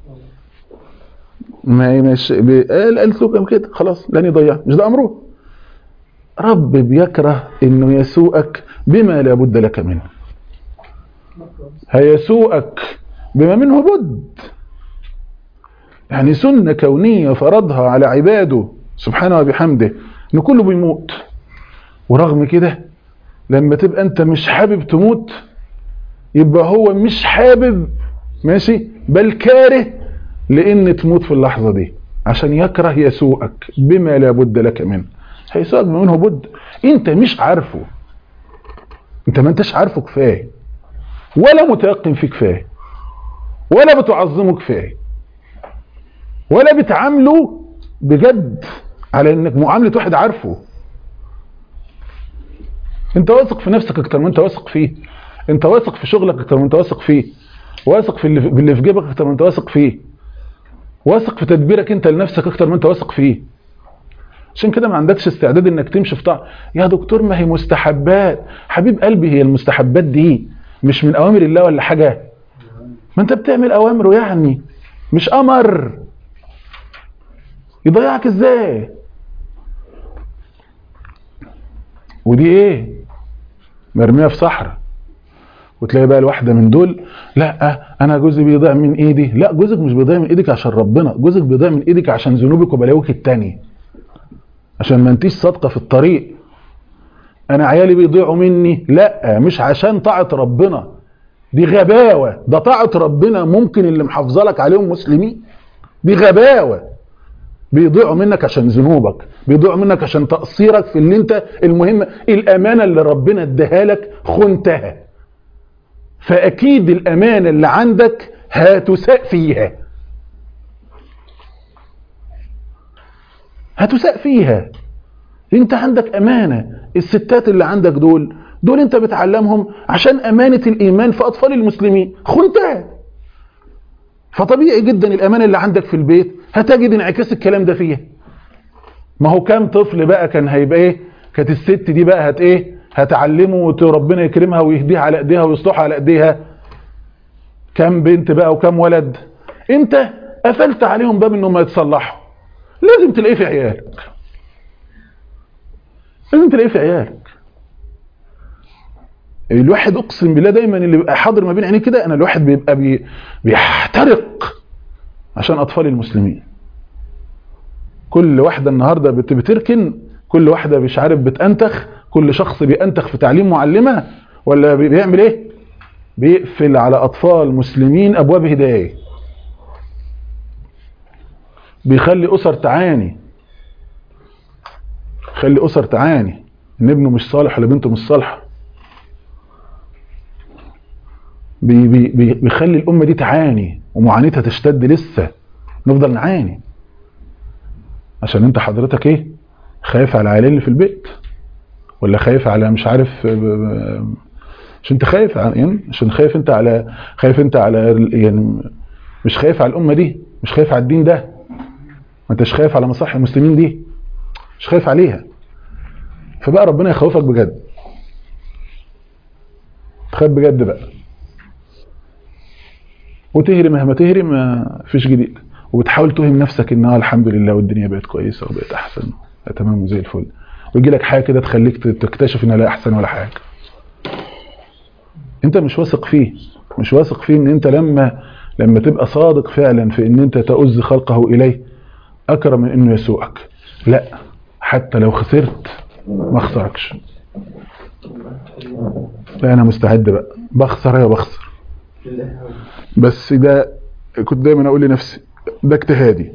ما مش قال قالت له كم كده خلاص لن يضيع مش ده امره رب بيكره انه يسوءك بما لا بد لك منه هيسوءك بما منه بد يعني سنة كونية فرضها على عباده سبحانه وبحمده ان كله بيموت ورغم كده لما تبقى انت مش حابب تموت يبقى هو مش حابب ماشي بل كاره لان تموت في اللحظة دي عشان يكره يسوءك بما لا بد لك منه هيسوءك بما منه بد انت مش عارفه انت ما انتش عارفه كفايه ولا متيقن فيه كفايه ولا بتعظمه كفايه ولا بتعامله بجد على انك معامله واحد عارفه انت واثق في نفسك اكتر ما انت واثق فيه انت واثق في شغلك اكتر ما انت واثق فيه واثق في اللي في اللي في جيبك اكتر ما انت واثق فيه واثق في تدبيرك انت لنفسك اكتر ما انت واثق فيه عشان كده ما عندكش استعداد انك تمشي في طاعه يا دكتور ما هي مستحبات حبيب قلبي هي المستحبات دي مش من اوامر الله ولا حاجه ما انت بتعمل اوامره يعني مش امر يضيعك ازاي ودي ايه مرميه في صحراء وتلاقي بقى الواحده من دول لا انا جوزي بيضيع من ايدي لا جوزك مش بيضيع من ايدك عشان ربنا جوزك بيضيع من ايدك عشان ذنوبك وبلاويك التانية عشان ما انتيش صادقه في الطريق انا عيالي بيضيعوا مني لا مش عشان طاعه ربنا دي غباوه ده طاعه ربنا ممكن اللي محافظه لك عليهم مسلمين دي غباوه بيضيعوا منك عشان ذنوبك بيضيعوا منك عشان تقصيرك في اللي انت المهم الامانه اللي ربنا اداها لك خنتها فاكيد الامانه اللي عندك هتساء فيها هتساء فيها انت عندك امانه الستات اللي عندك دول دول انت بتعلمهم عشان امانه الايمان في اطفال المسلمين خنتها فطبيعي جدا الامانه اللي عندك في البيت هتجد انعكاس الكلام ده فيها ما هو كام طفل بقى كان هيبقى ايه كانت الست دي بقى هت ايه هتعلمه وربنا يكرمها ويهديها على ايديها ويصلحها على ايديها كام بنت بقى وكام ولد انت قفلت عليهم باب انهم يتصلحوا لازم تلاقيه في عيالك لازم تلاقيه في عيالك الواحد اقسم بالله دايما اللي بيبقى حاضر ما بين عينيه كده انا الواحد بيبقى بي بيحترق عشان اطفال المسلمين كل واحده النهارده بت- بتركن كل واحده مش عارف بتنتخ كل شخص بينتخ في تعليم معلمه ولا بي- بيعمل ايه بيقفل على اطفال مسلمين ابواب هدايه بيخلي اسر تعاني خلي اسر تعاني ان ابنه مش صالح ولا بنته مش صالحه بي بي بي بيخلي الامه دي تعاني ومعاناتها تشتد لسه نفضل نعاني عشان انت حضرتك ايه خايف على العيال اللي في البيت ولا خايف على مش عارف ب- ب- عشان انت خايف ع- يعني عشان خايف انت على خايف انت على ال- يعني مش خايف على الامه دي مش خايف على الدين ده ما انتش خايف على مصالح المسلمين دي مش خايف عليها فبقى ربنا يخوفك بجد تخاف بجد بقى وتهري مهما تهري ما فيش جديد وبتحاول توهم نفسك ان اه الحمد لله والدنيا بقت كويسه وبقت احسن تمام وزي الفل ويجي لك حاجه كده تخليك تكتشف انها لا احسن ولا حاجه انت مش واثق فيه مش واثق فيه ان انت لما لما تبقى صادق فعلا في ان انت تؤز خلقه اليه اكرم من انه يسوءك لا حتى لو خسرت ما اخسركش لا انا مستعد بقى بخسر يا بخسر بس ده كنت دايما اقول لنفسي ده اجتهادي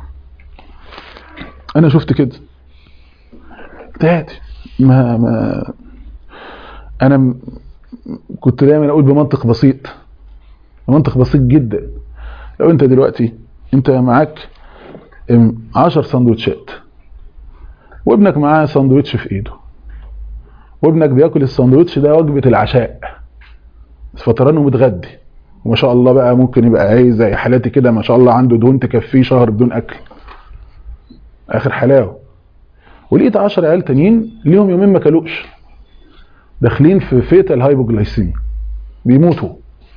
انا شفت كده اجتهادي ما ما انا م- كنت دايما اقول بمنطق بسيط بمنطق بسيط جدا لو انت دلوقتي انت معاك ام، عشر سندوتشات وابنك معاه سندوتش في ايده وابنك بياكل السندوتش ده وجبة العشاء بس فطران ومتغدي وما شاء الله بقى ممكن يبقى عايز زي حالاتي كده ما شاء الله عنده دهون تكفيه شهر بدون اكل اخر حلاوه ولقيت 10 عيال تانيين ليهم يومين ما كلوش داخلين في فيتال هايبوجلايسيميا بيموتوا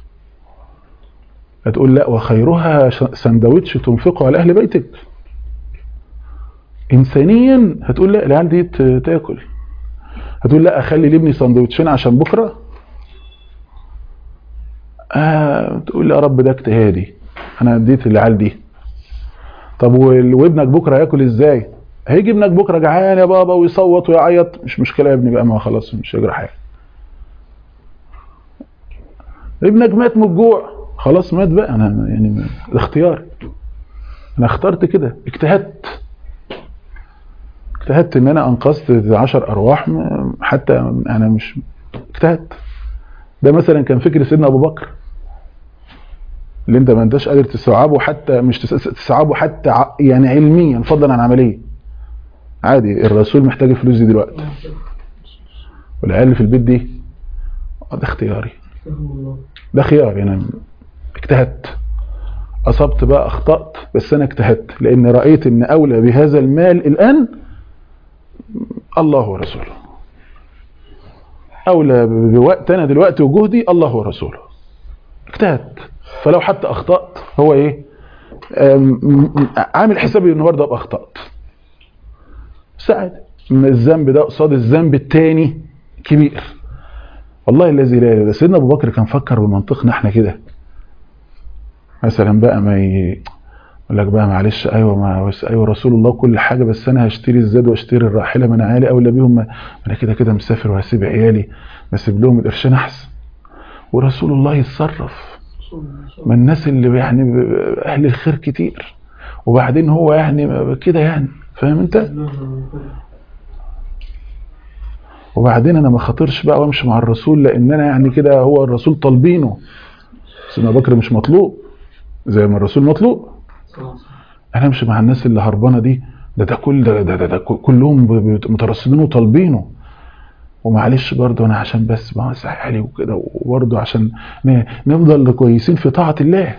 هتقول لا وخيرها ش- سندوتش تنفقه على اهل بيتك انسانيا هتقول لا العيال دي ت- تاكل هتقول لا اخلي لابني سندوتشين عشان بكره آه تقول لي يا رب ده اجتهادي انا اديت العيال دي طب وال- وابنك بكره ياكل ازاي هيجي ابنك بكره جعان يا بابا ويصوت ويعيط مش مشكله يا ابني بقى ما خلاص مش هيجرى حاجه ابنك مات من الجوع خلاص مات بقى انا يعني ما- ده اختيار انا اخترت كده اجتهدت اجتهدت ان انا انقذت عشر ارواح م- حتى انا مش اجتهدت ده مثلا كان فكر سيدنا ابو بكر اللي انت ما انتش قادر تستوعبه حتى مش تس- تستوعبه حتى ع- يعني علميا فضلا عن عمليا عادي الرسول محتاج الفلوس دي دلوقتي والعيال اللي في البيت دي آه، ده اختياري ده خياري انا اجتهدت اصبت بقى اخطات بس انا اجتهدت لان رايت ان اولى بهذا المال الان الله ورسوله اولى ب- بوقت انا دلوقتي وجهدي الله ورسوله اجتهدت فلو حتى اخطات هو ايه أم- م- عامل حسابي النهارده ابقى اخطات بس عادي ان الذنب ده قصاد الذنب التاني كبير والله الذي لا اله الا سيدنا ابو بكر كان فكر بمنطقنا احنا كده مثلا بقى ما ي... يقول لك بقى معلش ايوه ما بس ايوه رسول الله كل حاجه بس انا هشتري الزاد واشتري الراحله من عيالي اولى بيهم ما انا كده كده مسافر وهسيب عيالي بسيب لهم القرشين احسن ورسول الله يتصرف من الناس اللي يعني ب- اهل الخير كتير وبعدين هو يعني كده يعني فاهم انت وبعدين انا ما خاطرش بقى وامشي مع الرسول لان انا يعني كده هو الرسول طالبينه سيدنا ابو بكر مش مطلوب زي ما الرسول مطلوب انا امشي مع الناس اللي هربانه دي ده ده كل ده ده, ده, ده كلهم ب- ب- مترصدين وطالبينه ومعلش برضه انا عشان بس بوسع عليه وكده وبرضه عشان ن- نفضل كويسين في طاعه الله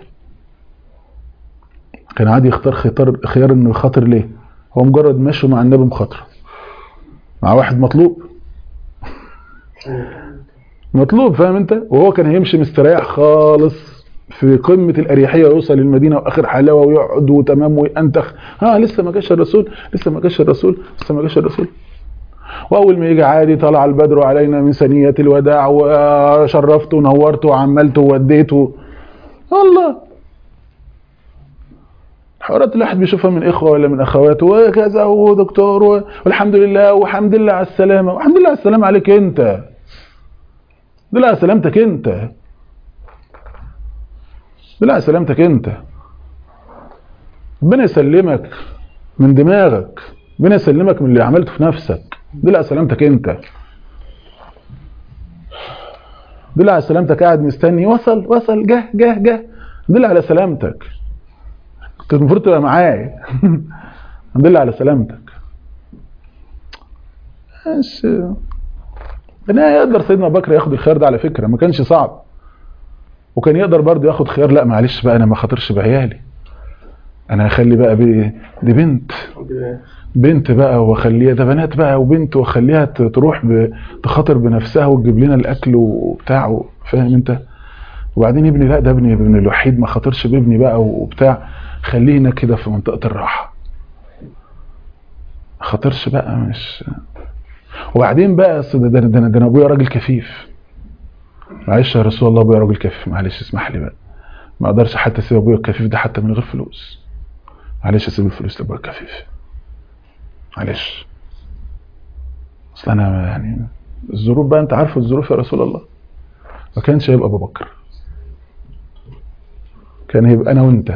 كان عادي يختار خيار خيار انه يخاطر ليه هو مجرد ماشي مع النبي مخاطره مع واحد مطلوب مطلوب فاهم انت وهو كان هيمشي مستريح خالص في قمة الأريحية ويوصل للمدينة وآخر حلاوة ويقعد وتمام وينتخ ها لسه ما جاش الرسول لسه ما جاش الرسول لسه ما جاش الرسول وأول ما يجي عادي طلع البدر علينا من ثنية الوداع وشرفت ونورت وعملت ووديت و- الله الحوارات اللي الواحد بيشوفها من إخوة ولا من أخواته وكذا ودكتور و- والحمد لله والحمد لله على السلامة والحمد لله على السلامة عليك أنت الحمد لله على سلامتك أنت الحمد لله على سلامتك أنت ربنا يسلمك من دماغك ربنا يسلمك من اللي عملته في نفسك دل على سلامتك انت دل على سلامتك قاعد مستني وصل وصل جه جه جه دل على سلامتك كنت المفروض تبقى معايا دل على سلامتك مش انا يقدر سيدنا ابو بكر ياخد الخيار ده على فكره ما كانش صعب وكان يقدر برضه ياخد خيار لا معلش بقى انا ما خاطرش بعيالي انا هخلي بقى بي دي بنت بنت بقى واخليها ده بنات بقى وبنت واخليها ت- تروح ب- تخاطر بنفسها وتجيب لنا الاكل وبتاع فاهم انت وبعدين ابني لا ده ابني ابني الوحيد ما خاطرش بابني بقى وبتاع خلينا كده في منطقه الراحه ما خاطرش بقى مش وبعدين بقى أصل ده ده ده انا ده أنا ابويا راجل كفيف معلش يا رسول الله ابويا راجل كفيف معلش اسمح لي بقى ما اقدرش حتى اسيب ابويا الكفيف ده حتى من غير فلوس معلش اسيب الفلوس لابويا الكفيف معلش اصل انا يعني الظروف بقى انت عارف الظروف يا رسول الله ما كانش هيبقى ابو بكر كان هيبقى انا وانت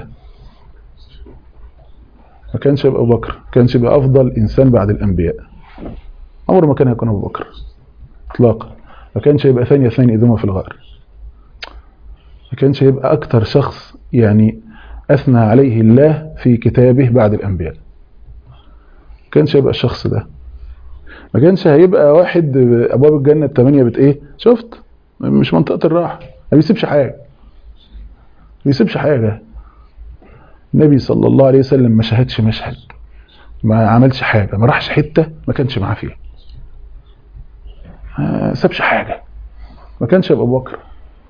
ما كانش هيبقى ابو بكر ما كانش يبقى افضل انسان بعد الانبياء عمره ما كان هيكون ابو بكر اطلاقا ما كانش هيبقى ثاني اثنين اذ هما في الغار ما كانش هيبقى اكتر شخص يعني اثنى عليه الله في كتابه بعد الانبياء ما كانش هيبقى الشخص ده ما كانش هيبقى واحد ابواب الجنه الثمانيه بت ايه شفت مش منطقه الراحه ما بيسيبش حاجه ما بيسيبش حاجه النبي صلى الله عليه وسلم ما شهدش مشهد ما عملش حاجه ما راحش حته ما كانش معاه فيها ما سابش حاجه ما كانش يبقى ابو بكر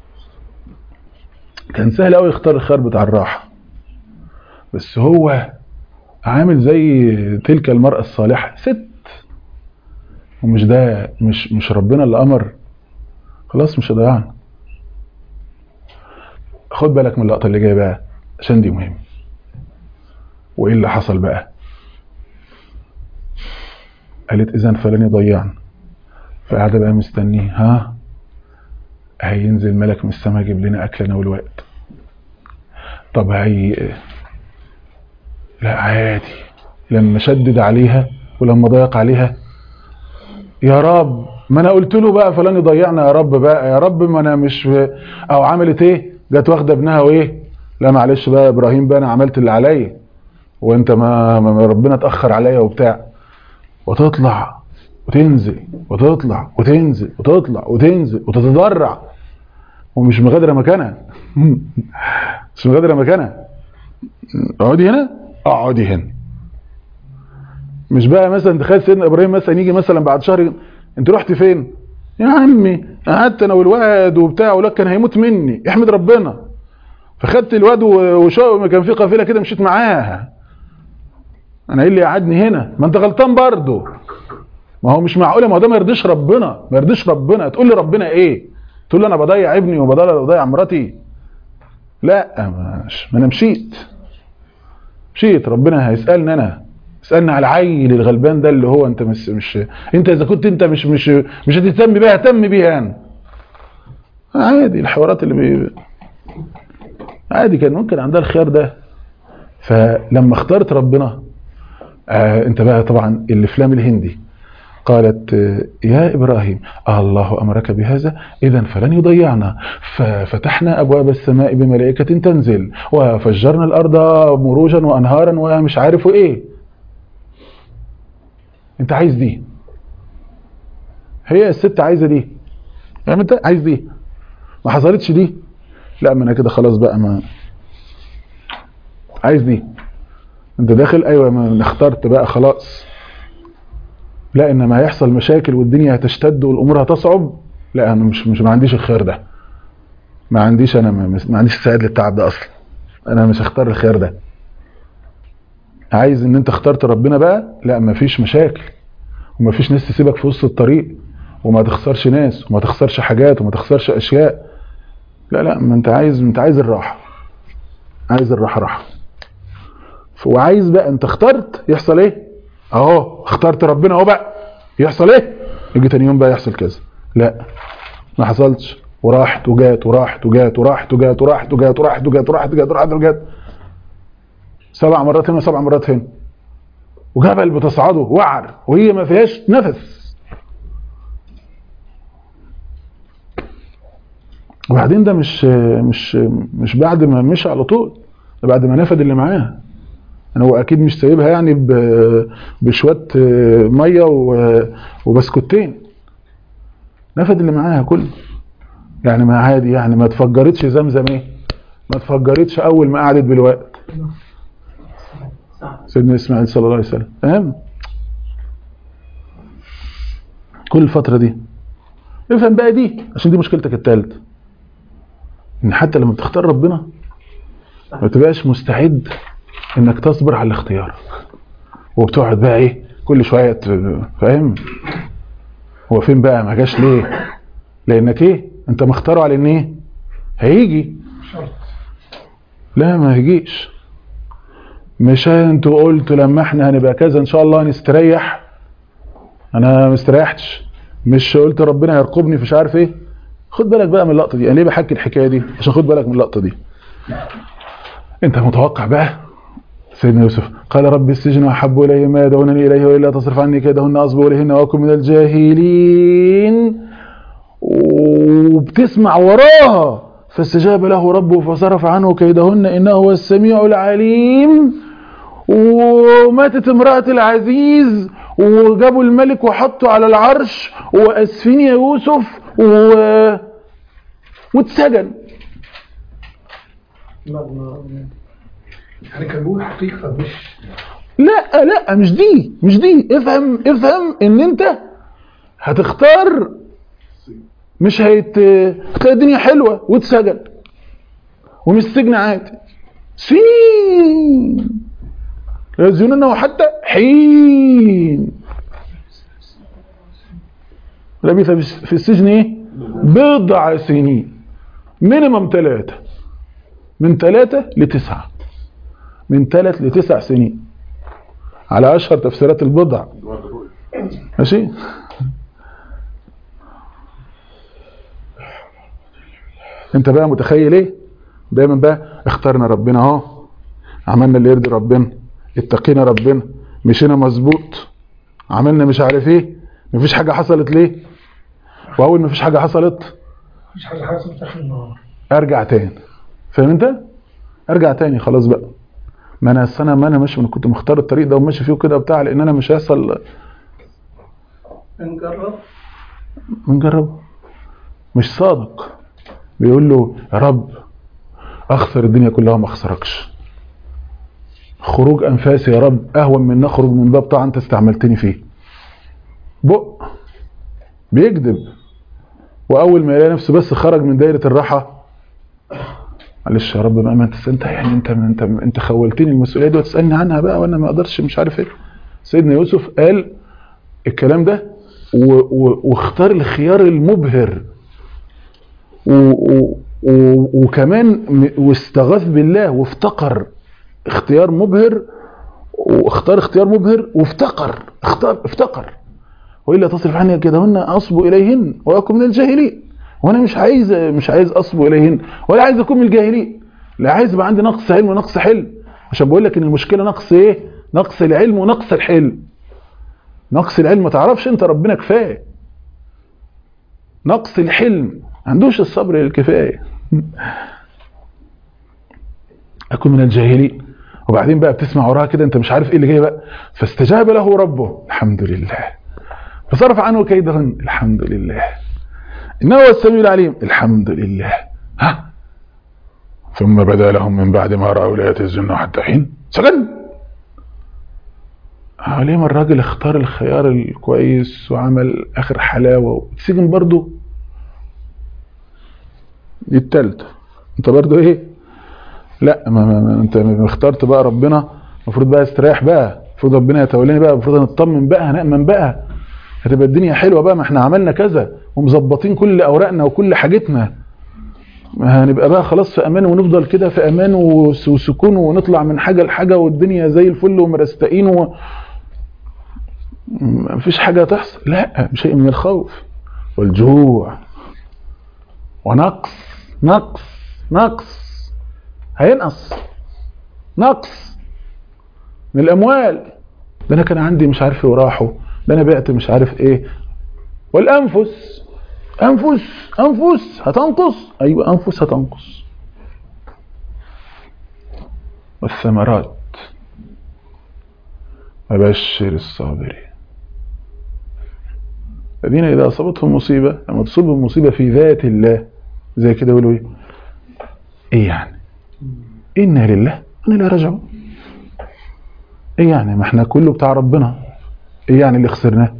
كان سهل قوي يختار الخيار بتاع الراحه بس هو عامل زي تلك المرأة الصالحة ست ومش ده مش مش ربنا اللي امر خلاص مش هضيعنا خد بالك من اللقطة اللي جاية بقى عشان دي مهم وايه اللي حصل بقى قالت اذا فلن يضيعنا فقاعدة بقى مستنيه ها هينزل ملك من السماء يجيب لنا اكلنا والوقت طب هي لا عادي لما شدد عليها ولما ضيق عليها يا رب ما انا قلت له بقى فلان يضيعنا يا رب بقى يا رب ما انا مش او عملت ايه جت واخده ابنها وايه لا معلش بقى يا ابراهيم بقى انا عملت اللي عليا وانت ما, ما ربنا اتاخر عليا وبتاع وتطلع وتنزل وتطلع وتنزل وتطلع وتنزل وتتضرع ومش مغادره مكانها مش مغادره مكانها اقعدي هنا اقعدي هنا مش بقى مثلا تخيل سيدنا ابراهيم مثلا يجي مثلا بعد شهر انت رحت فين يا عمي قعدت انا والواد وبتاع ولك كان هيموت مني احمد ربنا فخدت الواد وشو كان في قافله كده مشيت معاها انا ايه اللي قعدني هنا ما انت غلطان برضه ما هو مش معقوله ما هو ده ما يرضيش ربنا ما يرضيش ربنا تقول لي ربنا ايه تقول لي انا بضيع ابني وبضيع مراتي لا مش ما انا مشيت مشيت ربنا هيسالني انا اسالني على العيل الغلبان ده اللي هو انت مش مش انت اذا كنت انت مش مش مش هتهتم بيها اهتم بيها انا عادي الحوارات اللي بي... عادي كان ممكن عندها الخيار ده فلما اختارت ربنا آه انت بقى طبعا الافلام الهندي قالت يا إبراهيم الله أمرك بهذا إذا فلن يضيعنا ففتحنا أبواب السماء بملائكة تنزل وفجرنا الأرض مروجا وأنهارا ومش عارف إيه أنت عايز دي هي الست عايزة دي يعني أنت عايز دي ما حصلتش دي لا ما أنا كده خلاص بقى ما عايز دي أنت داخل أيوة ما اخترت بقى خلاص لا انما هيحصل مشاكل والدنيا هتشتد والامور هتصعب لا انا مش مش ما عنديش الخيار ده ما عنديش انا ما, ما عنديش استعداد للتعب ده اصلا انا مش هختار الخيار ده عايز ان انت اخترت ربنا بقى لا ما فيش مشاكل وما فيش ناس تسيبك في وسط الطريق وما تخسرش ناس وما تخسرش حاجات وما تخسرش اشياء لا لا ما انت عايز انت عايز الراحه عايز الراحه راحه وعايز بقى انت اخترت يحصل ايه اهو اخترت ربنا اهو بقى يحصل ايه يجي تاني يوم بقى يحصل كذا لا ما حصلش وراحت وجات وراحت وجات وراحت وجات وراحت وجات وراحت وجات وراحت وجات وراحت وجات سبع مرات هنا سبع مرات هنا وجبل بتصعده وعر وهي ما فيهاش نفس وبعدين ده مش مش مش بعد ما مشى على طول ده بعد ما نفد اللي معاه انا هو اكيد مش سايبها يعني ب- بشويه ميه و- وبسكوتين نفد اللي معاها كله يعني ما عادي يعني ما تفجرتش زمزم ايه ما تفجرتش اول ما قعدت بالوقت سيدنا اسماعيل صلى الله عليه وسلم فاهم كل الفتره دي افهم بقى دي عشان دي مشكلتك الثالثه ان حتى لما بتختار ربنا ما تبقاش مستعد انك تصبر على اختيارك وبتقعد بقى ايه كل شويه ت- فاهم هو فين بقى ما جاش ليه لانك ايه انت مختاره على ان ايه هيجي شرط لا ما هيجيش مش انتوا قلتوا لما احنا هنبقى كذا ان شاء الله نستريح انا ما استريحتش مش قلت ربنا يرقبني في مش عارف ايه خد بالك بقى من اللقطه دي انا ليه بحكي الحكايه دي عشان خد بالك من اللقطه دي انت متوقع بقى سيدنا يوسف قال رب السجن احب الي ما يدعونني اليه والا تصرف عني كيدهن اصب اليهن واكن من الجاهلين وبتسمع وراها فاستجاب له ربه فصرف عنه كيدهن انه هو السميع العليم وماتت امرأة العزيز وجابوا الملك وحطوا على العرش واسفين يا يوسف و... واتسجن يعني كان بيقول حقيقة مش لا لا مش دي مش دي افهم افهم ان انت هتختار مش هيت هتلاقي الدنيا حلوه واتسجن ومش سجن عادي سنين لا يزينونه حتى حين لبث في السجن ايه بضع سنين مينيمم ثلاثة من ثلاثة لتسعة من ثلاث لتسع سنين على اشهر تفسيرات البضع ماشي انت بقى متخيل ايه دايما بقى اخترنا ربنا اهو عملنا اللي يرضي ربنا اتقينا ربنا مشينا مظبوط عملنا مش عارف ايه مفيش حاجه حصلت ليه واول مفيش حاجه حصلت مفيش حاجة حصلت آخر النهار ارجع تاني فاهم انت ارجع تاني خلاص بقى ما انا السنه ما انا ماشي ما انا كنت مختار الطريق ده وماشي فيه كده وبتاع لان انا مش هيحصل نجرب بنجربه مش صادق بيقول له يا رب اخسر الدنيا كلها وما اخسركش خروج انفاسي يا رب اهون من نخرج من باب طاعه انت استعملتني فيه بق بيكذب واول ما يلاقي نفسه بس خرج من دايره الراحه معلش يا رب بقى ما انت انت يعني انت انت انت خولتني المسؤوليه دي وتسالني عنها بقى وانا ما اقدرش مش عارف ايه سيدنا يوسف قال الكلام ده و- و- واختار الخيار المبهر و و و وكمان م- واستغاث بالله وافتقر اختيار مبهر واختار اختيار مبهر وافتقر اختار افتقر والا تصرف عني كدهن اصب اليهن واكن من الجاهلين وانا مش عايز مش عايز اصب اليهن ولا عايز اكون من الجاهلين لا عايز يبقى عندي نقص علم ونقص حلم عشان بقول لك ان المشكله نقص ايه نقص العلم ونقص الحلم نقص العلم ما تعرفش انت ربنا كفايه نقص الحلم ما عندوش الصبر الكفايه اكون من الجاهلين وبعدين بقى بتسمع وراها كده انت مش عارف ايه اللي جاي بقى فاستجاب له ربه الحمد لله فصرف عنه كيدهن الحمد لله انه هو السميع العليم الحمد لله ها ثم بدا لهم من بعد ما راوا الايات الجنه حتى حين سجن اه ليه ما الراجل اختار الخيار الكويس وعمل اخر حلاوه وتسجن برضه دي التالتة انت برضه ايه لا ما, ما, ما انت ما اخترت بقى ربنا المفروض بقى استريح بقى المفروض ربنا يتولاني بقى المفروض نطمن بقى هنأمن بقى هتبقى الدنيا حلوه بقى ما احنا عملنا كذا ومظبطين كل اوراقنا وكل حاجتنا ما هنبقى بقى خلاص في امان ونفضل كده في امان وس- وسكون ونطلع من حاجه لحاجه والدنيا زي الفل ومرستقين و... مفيش حاجه تحصل لا شيء من الخوف والجوع ونقص نقص نقص هينقص نقص من الاموال ده انا كان عندي مش عارف ايه وراحوا ده انا بعت مش عارف ايه والانفس انفس انفس هتنقص ايوه انفس هتنقص والثمرات وبشر الصابرين الذين إذا أصابتهم مصيبة لما تصيبهم مصيبة في ذات الله زي كده يقولوا إيه إيه يعني إنا لله وإنا إليه راجعون إيه يعني ما إحنا كله بتاع ربنا إيه يعني اللي خسرناه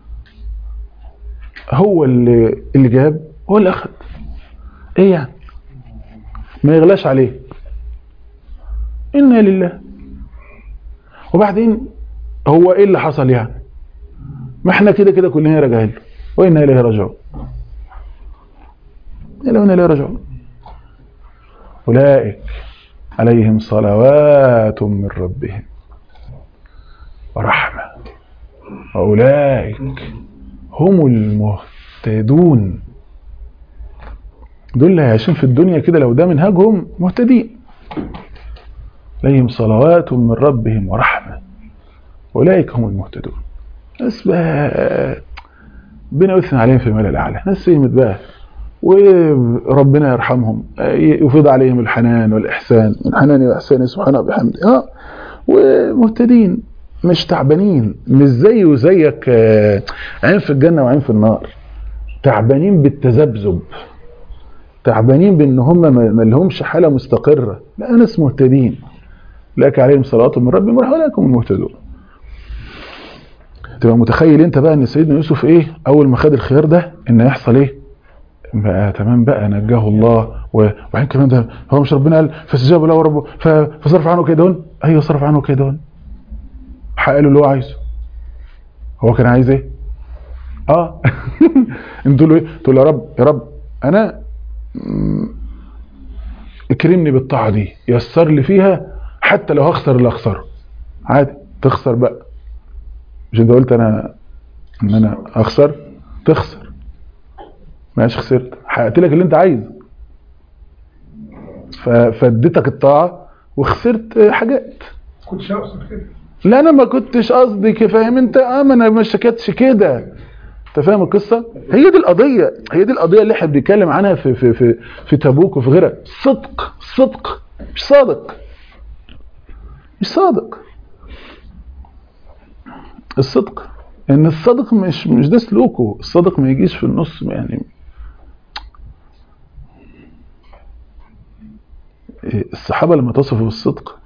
هو اللي اللي جاب هو اللي أخذ إيه يعني ما يغلاش عليه إنا لله وبعدين هو إيه اللي حصل يعني ما احنا كده كده كلنا راجعين له وإنا إليه راجعون إلا وإنا إليه راجعون أولئك عليهم صلوات من ربهم ورحمة وأولئك هم المهتدون دول اللي عايشين في الدنيا كده لو ده منهجهم مهتدين عليهم صلوات من ربهم ورحمة أولئك هم المهتدون ناس بقى ربنا يثنى عليهم في المال الأعلى ناس فهمت بقى وربنا يرحمهم يفيض عليهم الحنان والإحسان من حنان وإحسانه سبحانه وبحمده اه ومهتدين مش تعبانين مش زي وزيك عين في الجنة وعين في النار تعبانين بالتذبذب تعبانين بان هم ما لهمش حالة مستقرة لا ناس مهتدين لك عليهم صلاة من ربهم ولكم المهتدون تبقى متخيل انت بقى ان سيدنا يوسف ايه اول ما خد الخيار ده ان يحصل ايه بقى تمام بقى نجاه الله وبعدين كمان ده هو مش ربنا قال فاستجاب له ربه فصرف عنه كيدهن ايوه صرف عنه كيدهن حقق له اللي هو عايزه هو كان عايز ايه اه انت تقول له ايه تقول يا رب يا رب انا اكرمني بالطاعه دي يسر لي فيها حتى لو هخسر اللي اخسره عادي تخسر بقى مش انت قلت انا ان انا اخسر تخسر ماشي خسرت حققت لك اللي انت عايزه فاديتك الطاعه وخسرت حاجات كنتش اقصد كده لا انا ما كنتش قصدي فاهم انت اه ما انا ما شكتش كده انت فاهم القصه هي دي القضيه هي دي القضيه اللي احنا بنتكلم عنها في في في في تبوك وفي غيرها صدق صدق مش صادق مش صادق الصدق ان الصدق مش مش ده سلوكه الصدق ما يجيش في النص يعني الصحابه لما تصفوا بالصدق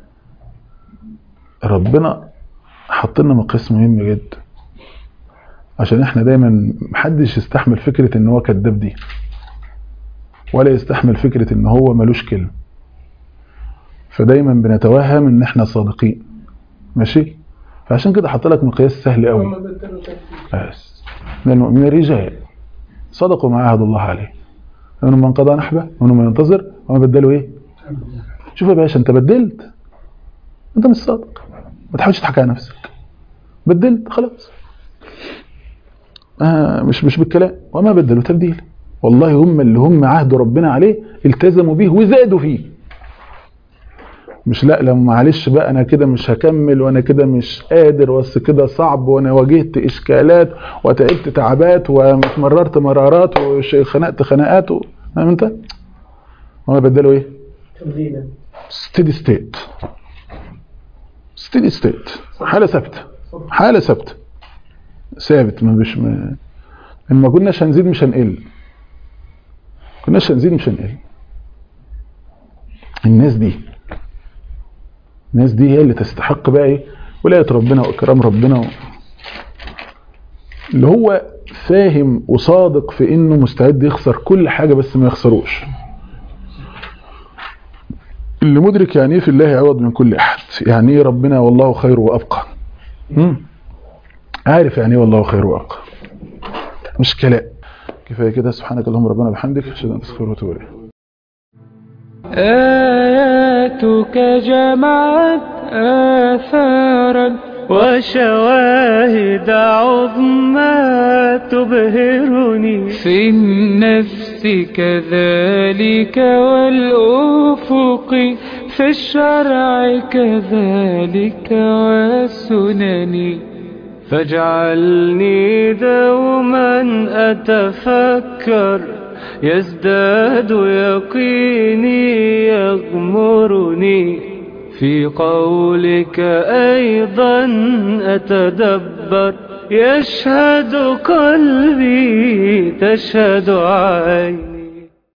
ربنا حط لنا مقياس مهم جدا عشان احنا دايما محدش يستحمل فكره ان هو كذاب دي ولا يستحمل فكره ان هو ملوش كلمه فدايما بنتوهم ان احنا صادقين ماشي فعشان كده حط لك مقياس سهل قوي بس من المؤمنين رجال صدقوا ما عهد الله عليه منهم من قضى نحبه ومنهم من ينتظر وما بدلوا ايه شوف يا باشا انت بدلت انت مش صادق ما تحاولش تضحك على نفسك بدلت خلاص آه مش مش بالكلام وما بدلوا تبديل والله هم اللي هم عهد ربنا عليه التزموا بيه وزادوا فيه مش لا لما معلش بقى انا كده مش هكمل وانا كده مش قادر بس كده صعب وانا واجهت اشكالات وتعبت تعبات ومررت مرارات وخنقت خناقات فاهم انت؟ هم بدلوا ايه؟ تبديلا ستيدي ستيت ستيدي ستيت حاله ثابته حاله ثابته ثابت ما مش ما لما كناش هنزيد مش هنقل كناش هنزيد مش هنقل الناس دي الناس دي هي اللي تستحق بقى ايه ولاية ربنا واكرام ربنا و... اللي هو فاهم وصادق في انه مستعد يخسر كل حاجة بس ما يخسروش اللي مدرك يعني ايه في الله عوض من كل احد يعني ايه ربنا والله خير وابقى مم. عارف يعني ايه والله خير وابقى مش كلام كفايه كده سبحانك اللهم ربنا بحمدك اشهد ان تستغفر واتوب اليك آياتك جمعت آثارا وشواهد عظمى تبهرني في النفس كذلك والأفق في الشرع كذلك والسنن فاجعلني دوما أتفكر يزداد يقيني يغمرني في قولك أيضا أتدبر يشهد قلبي تشهد عيني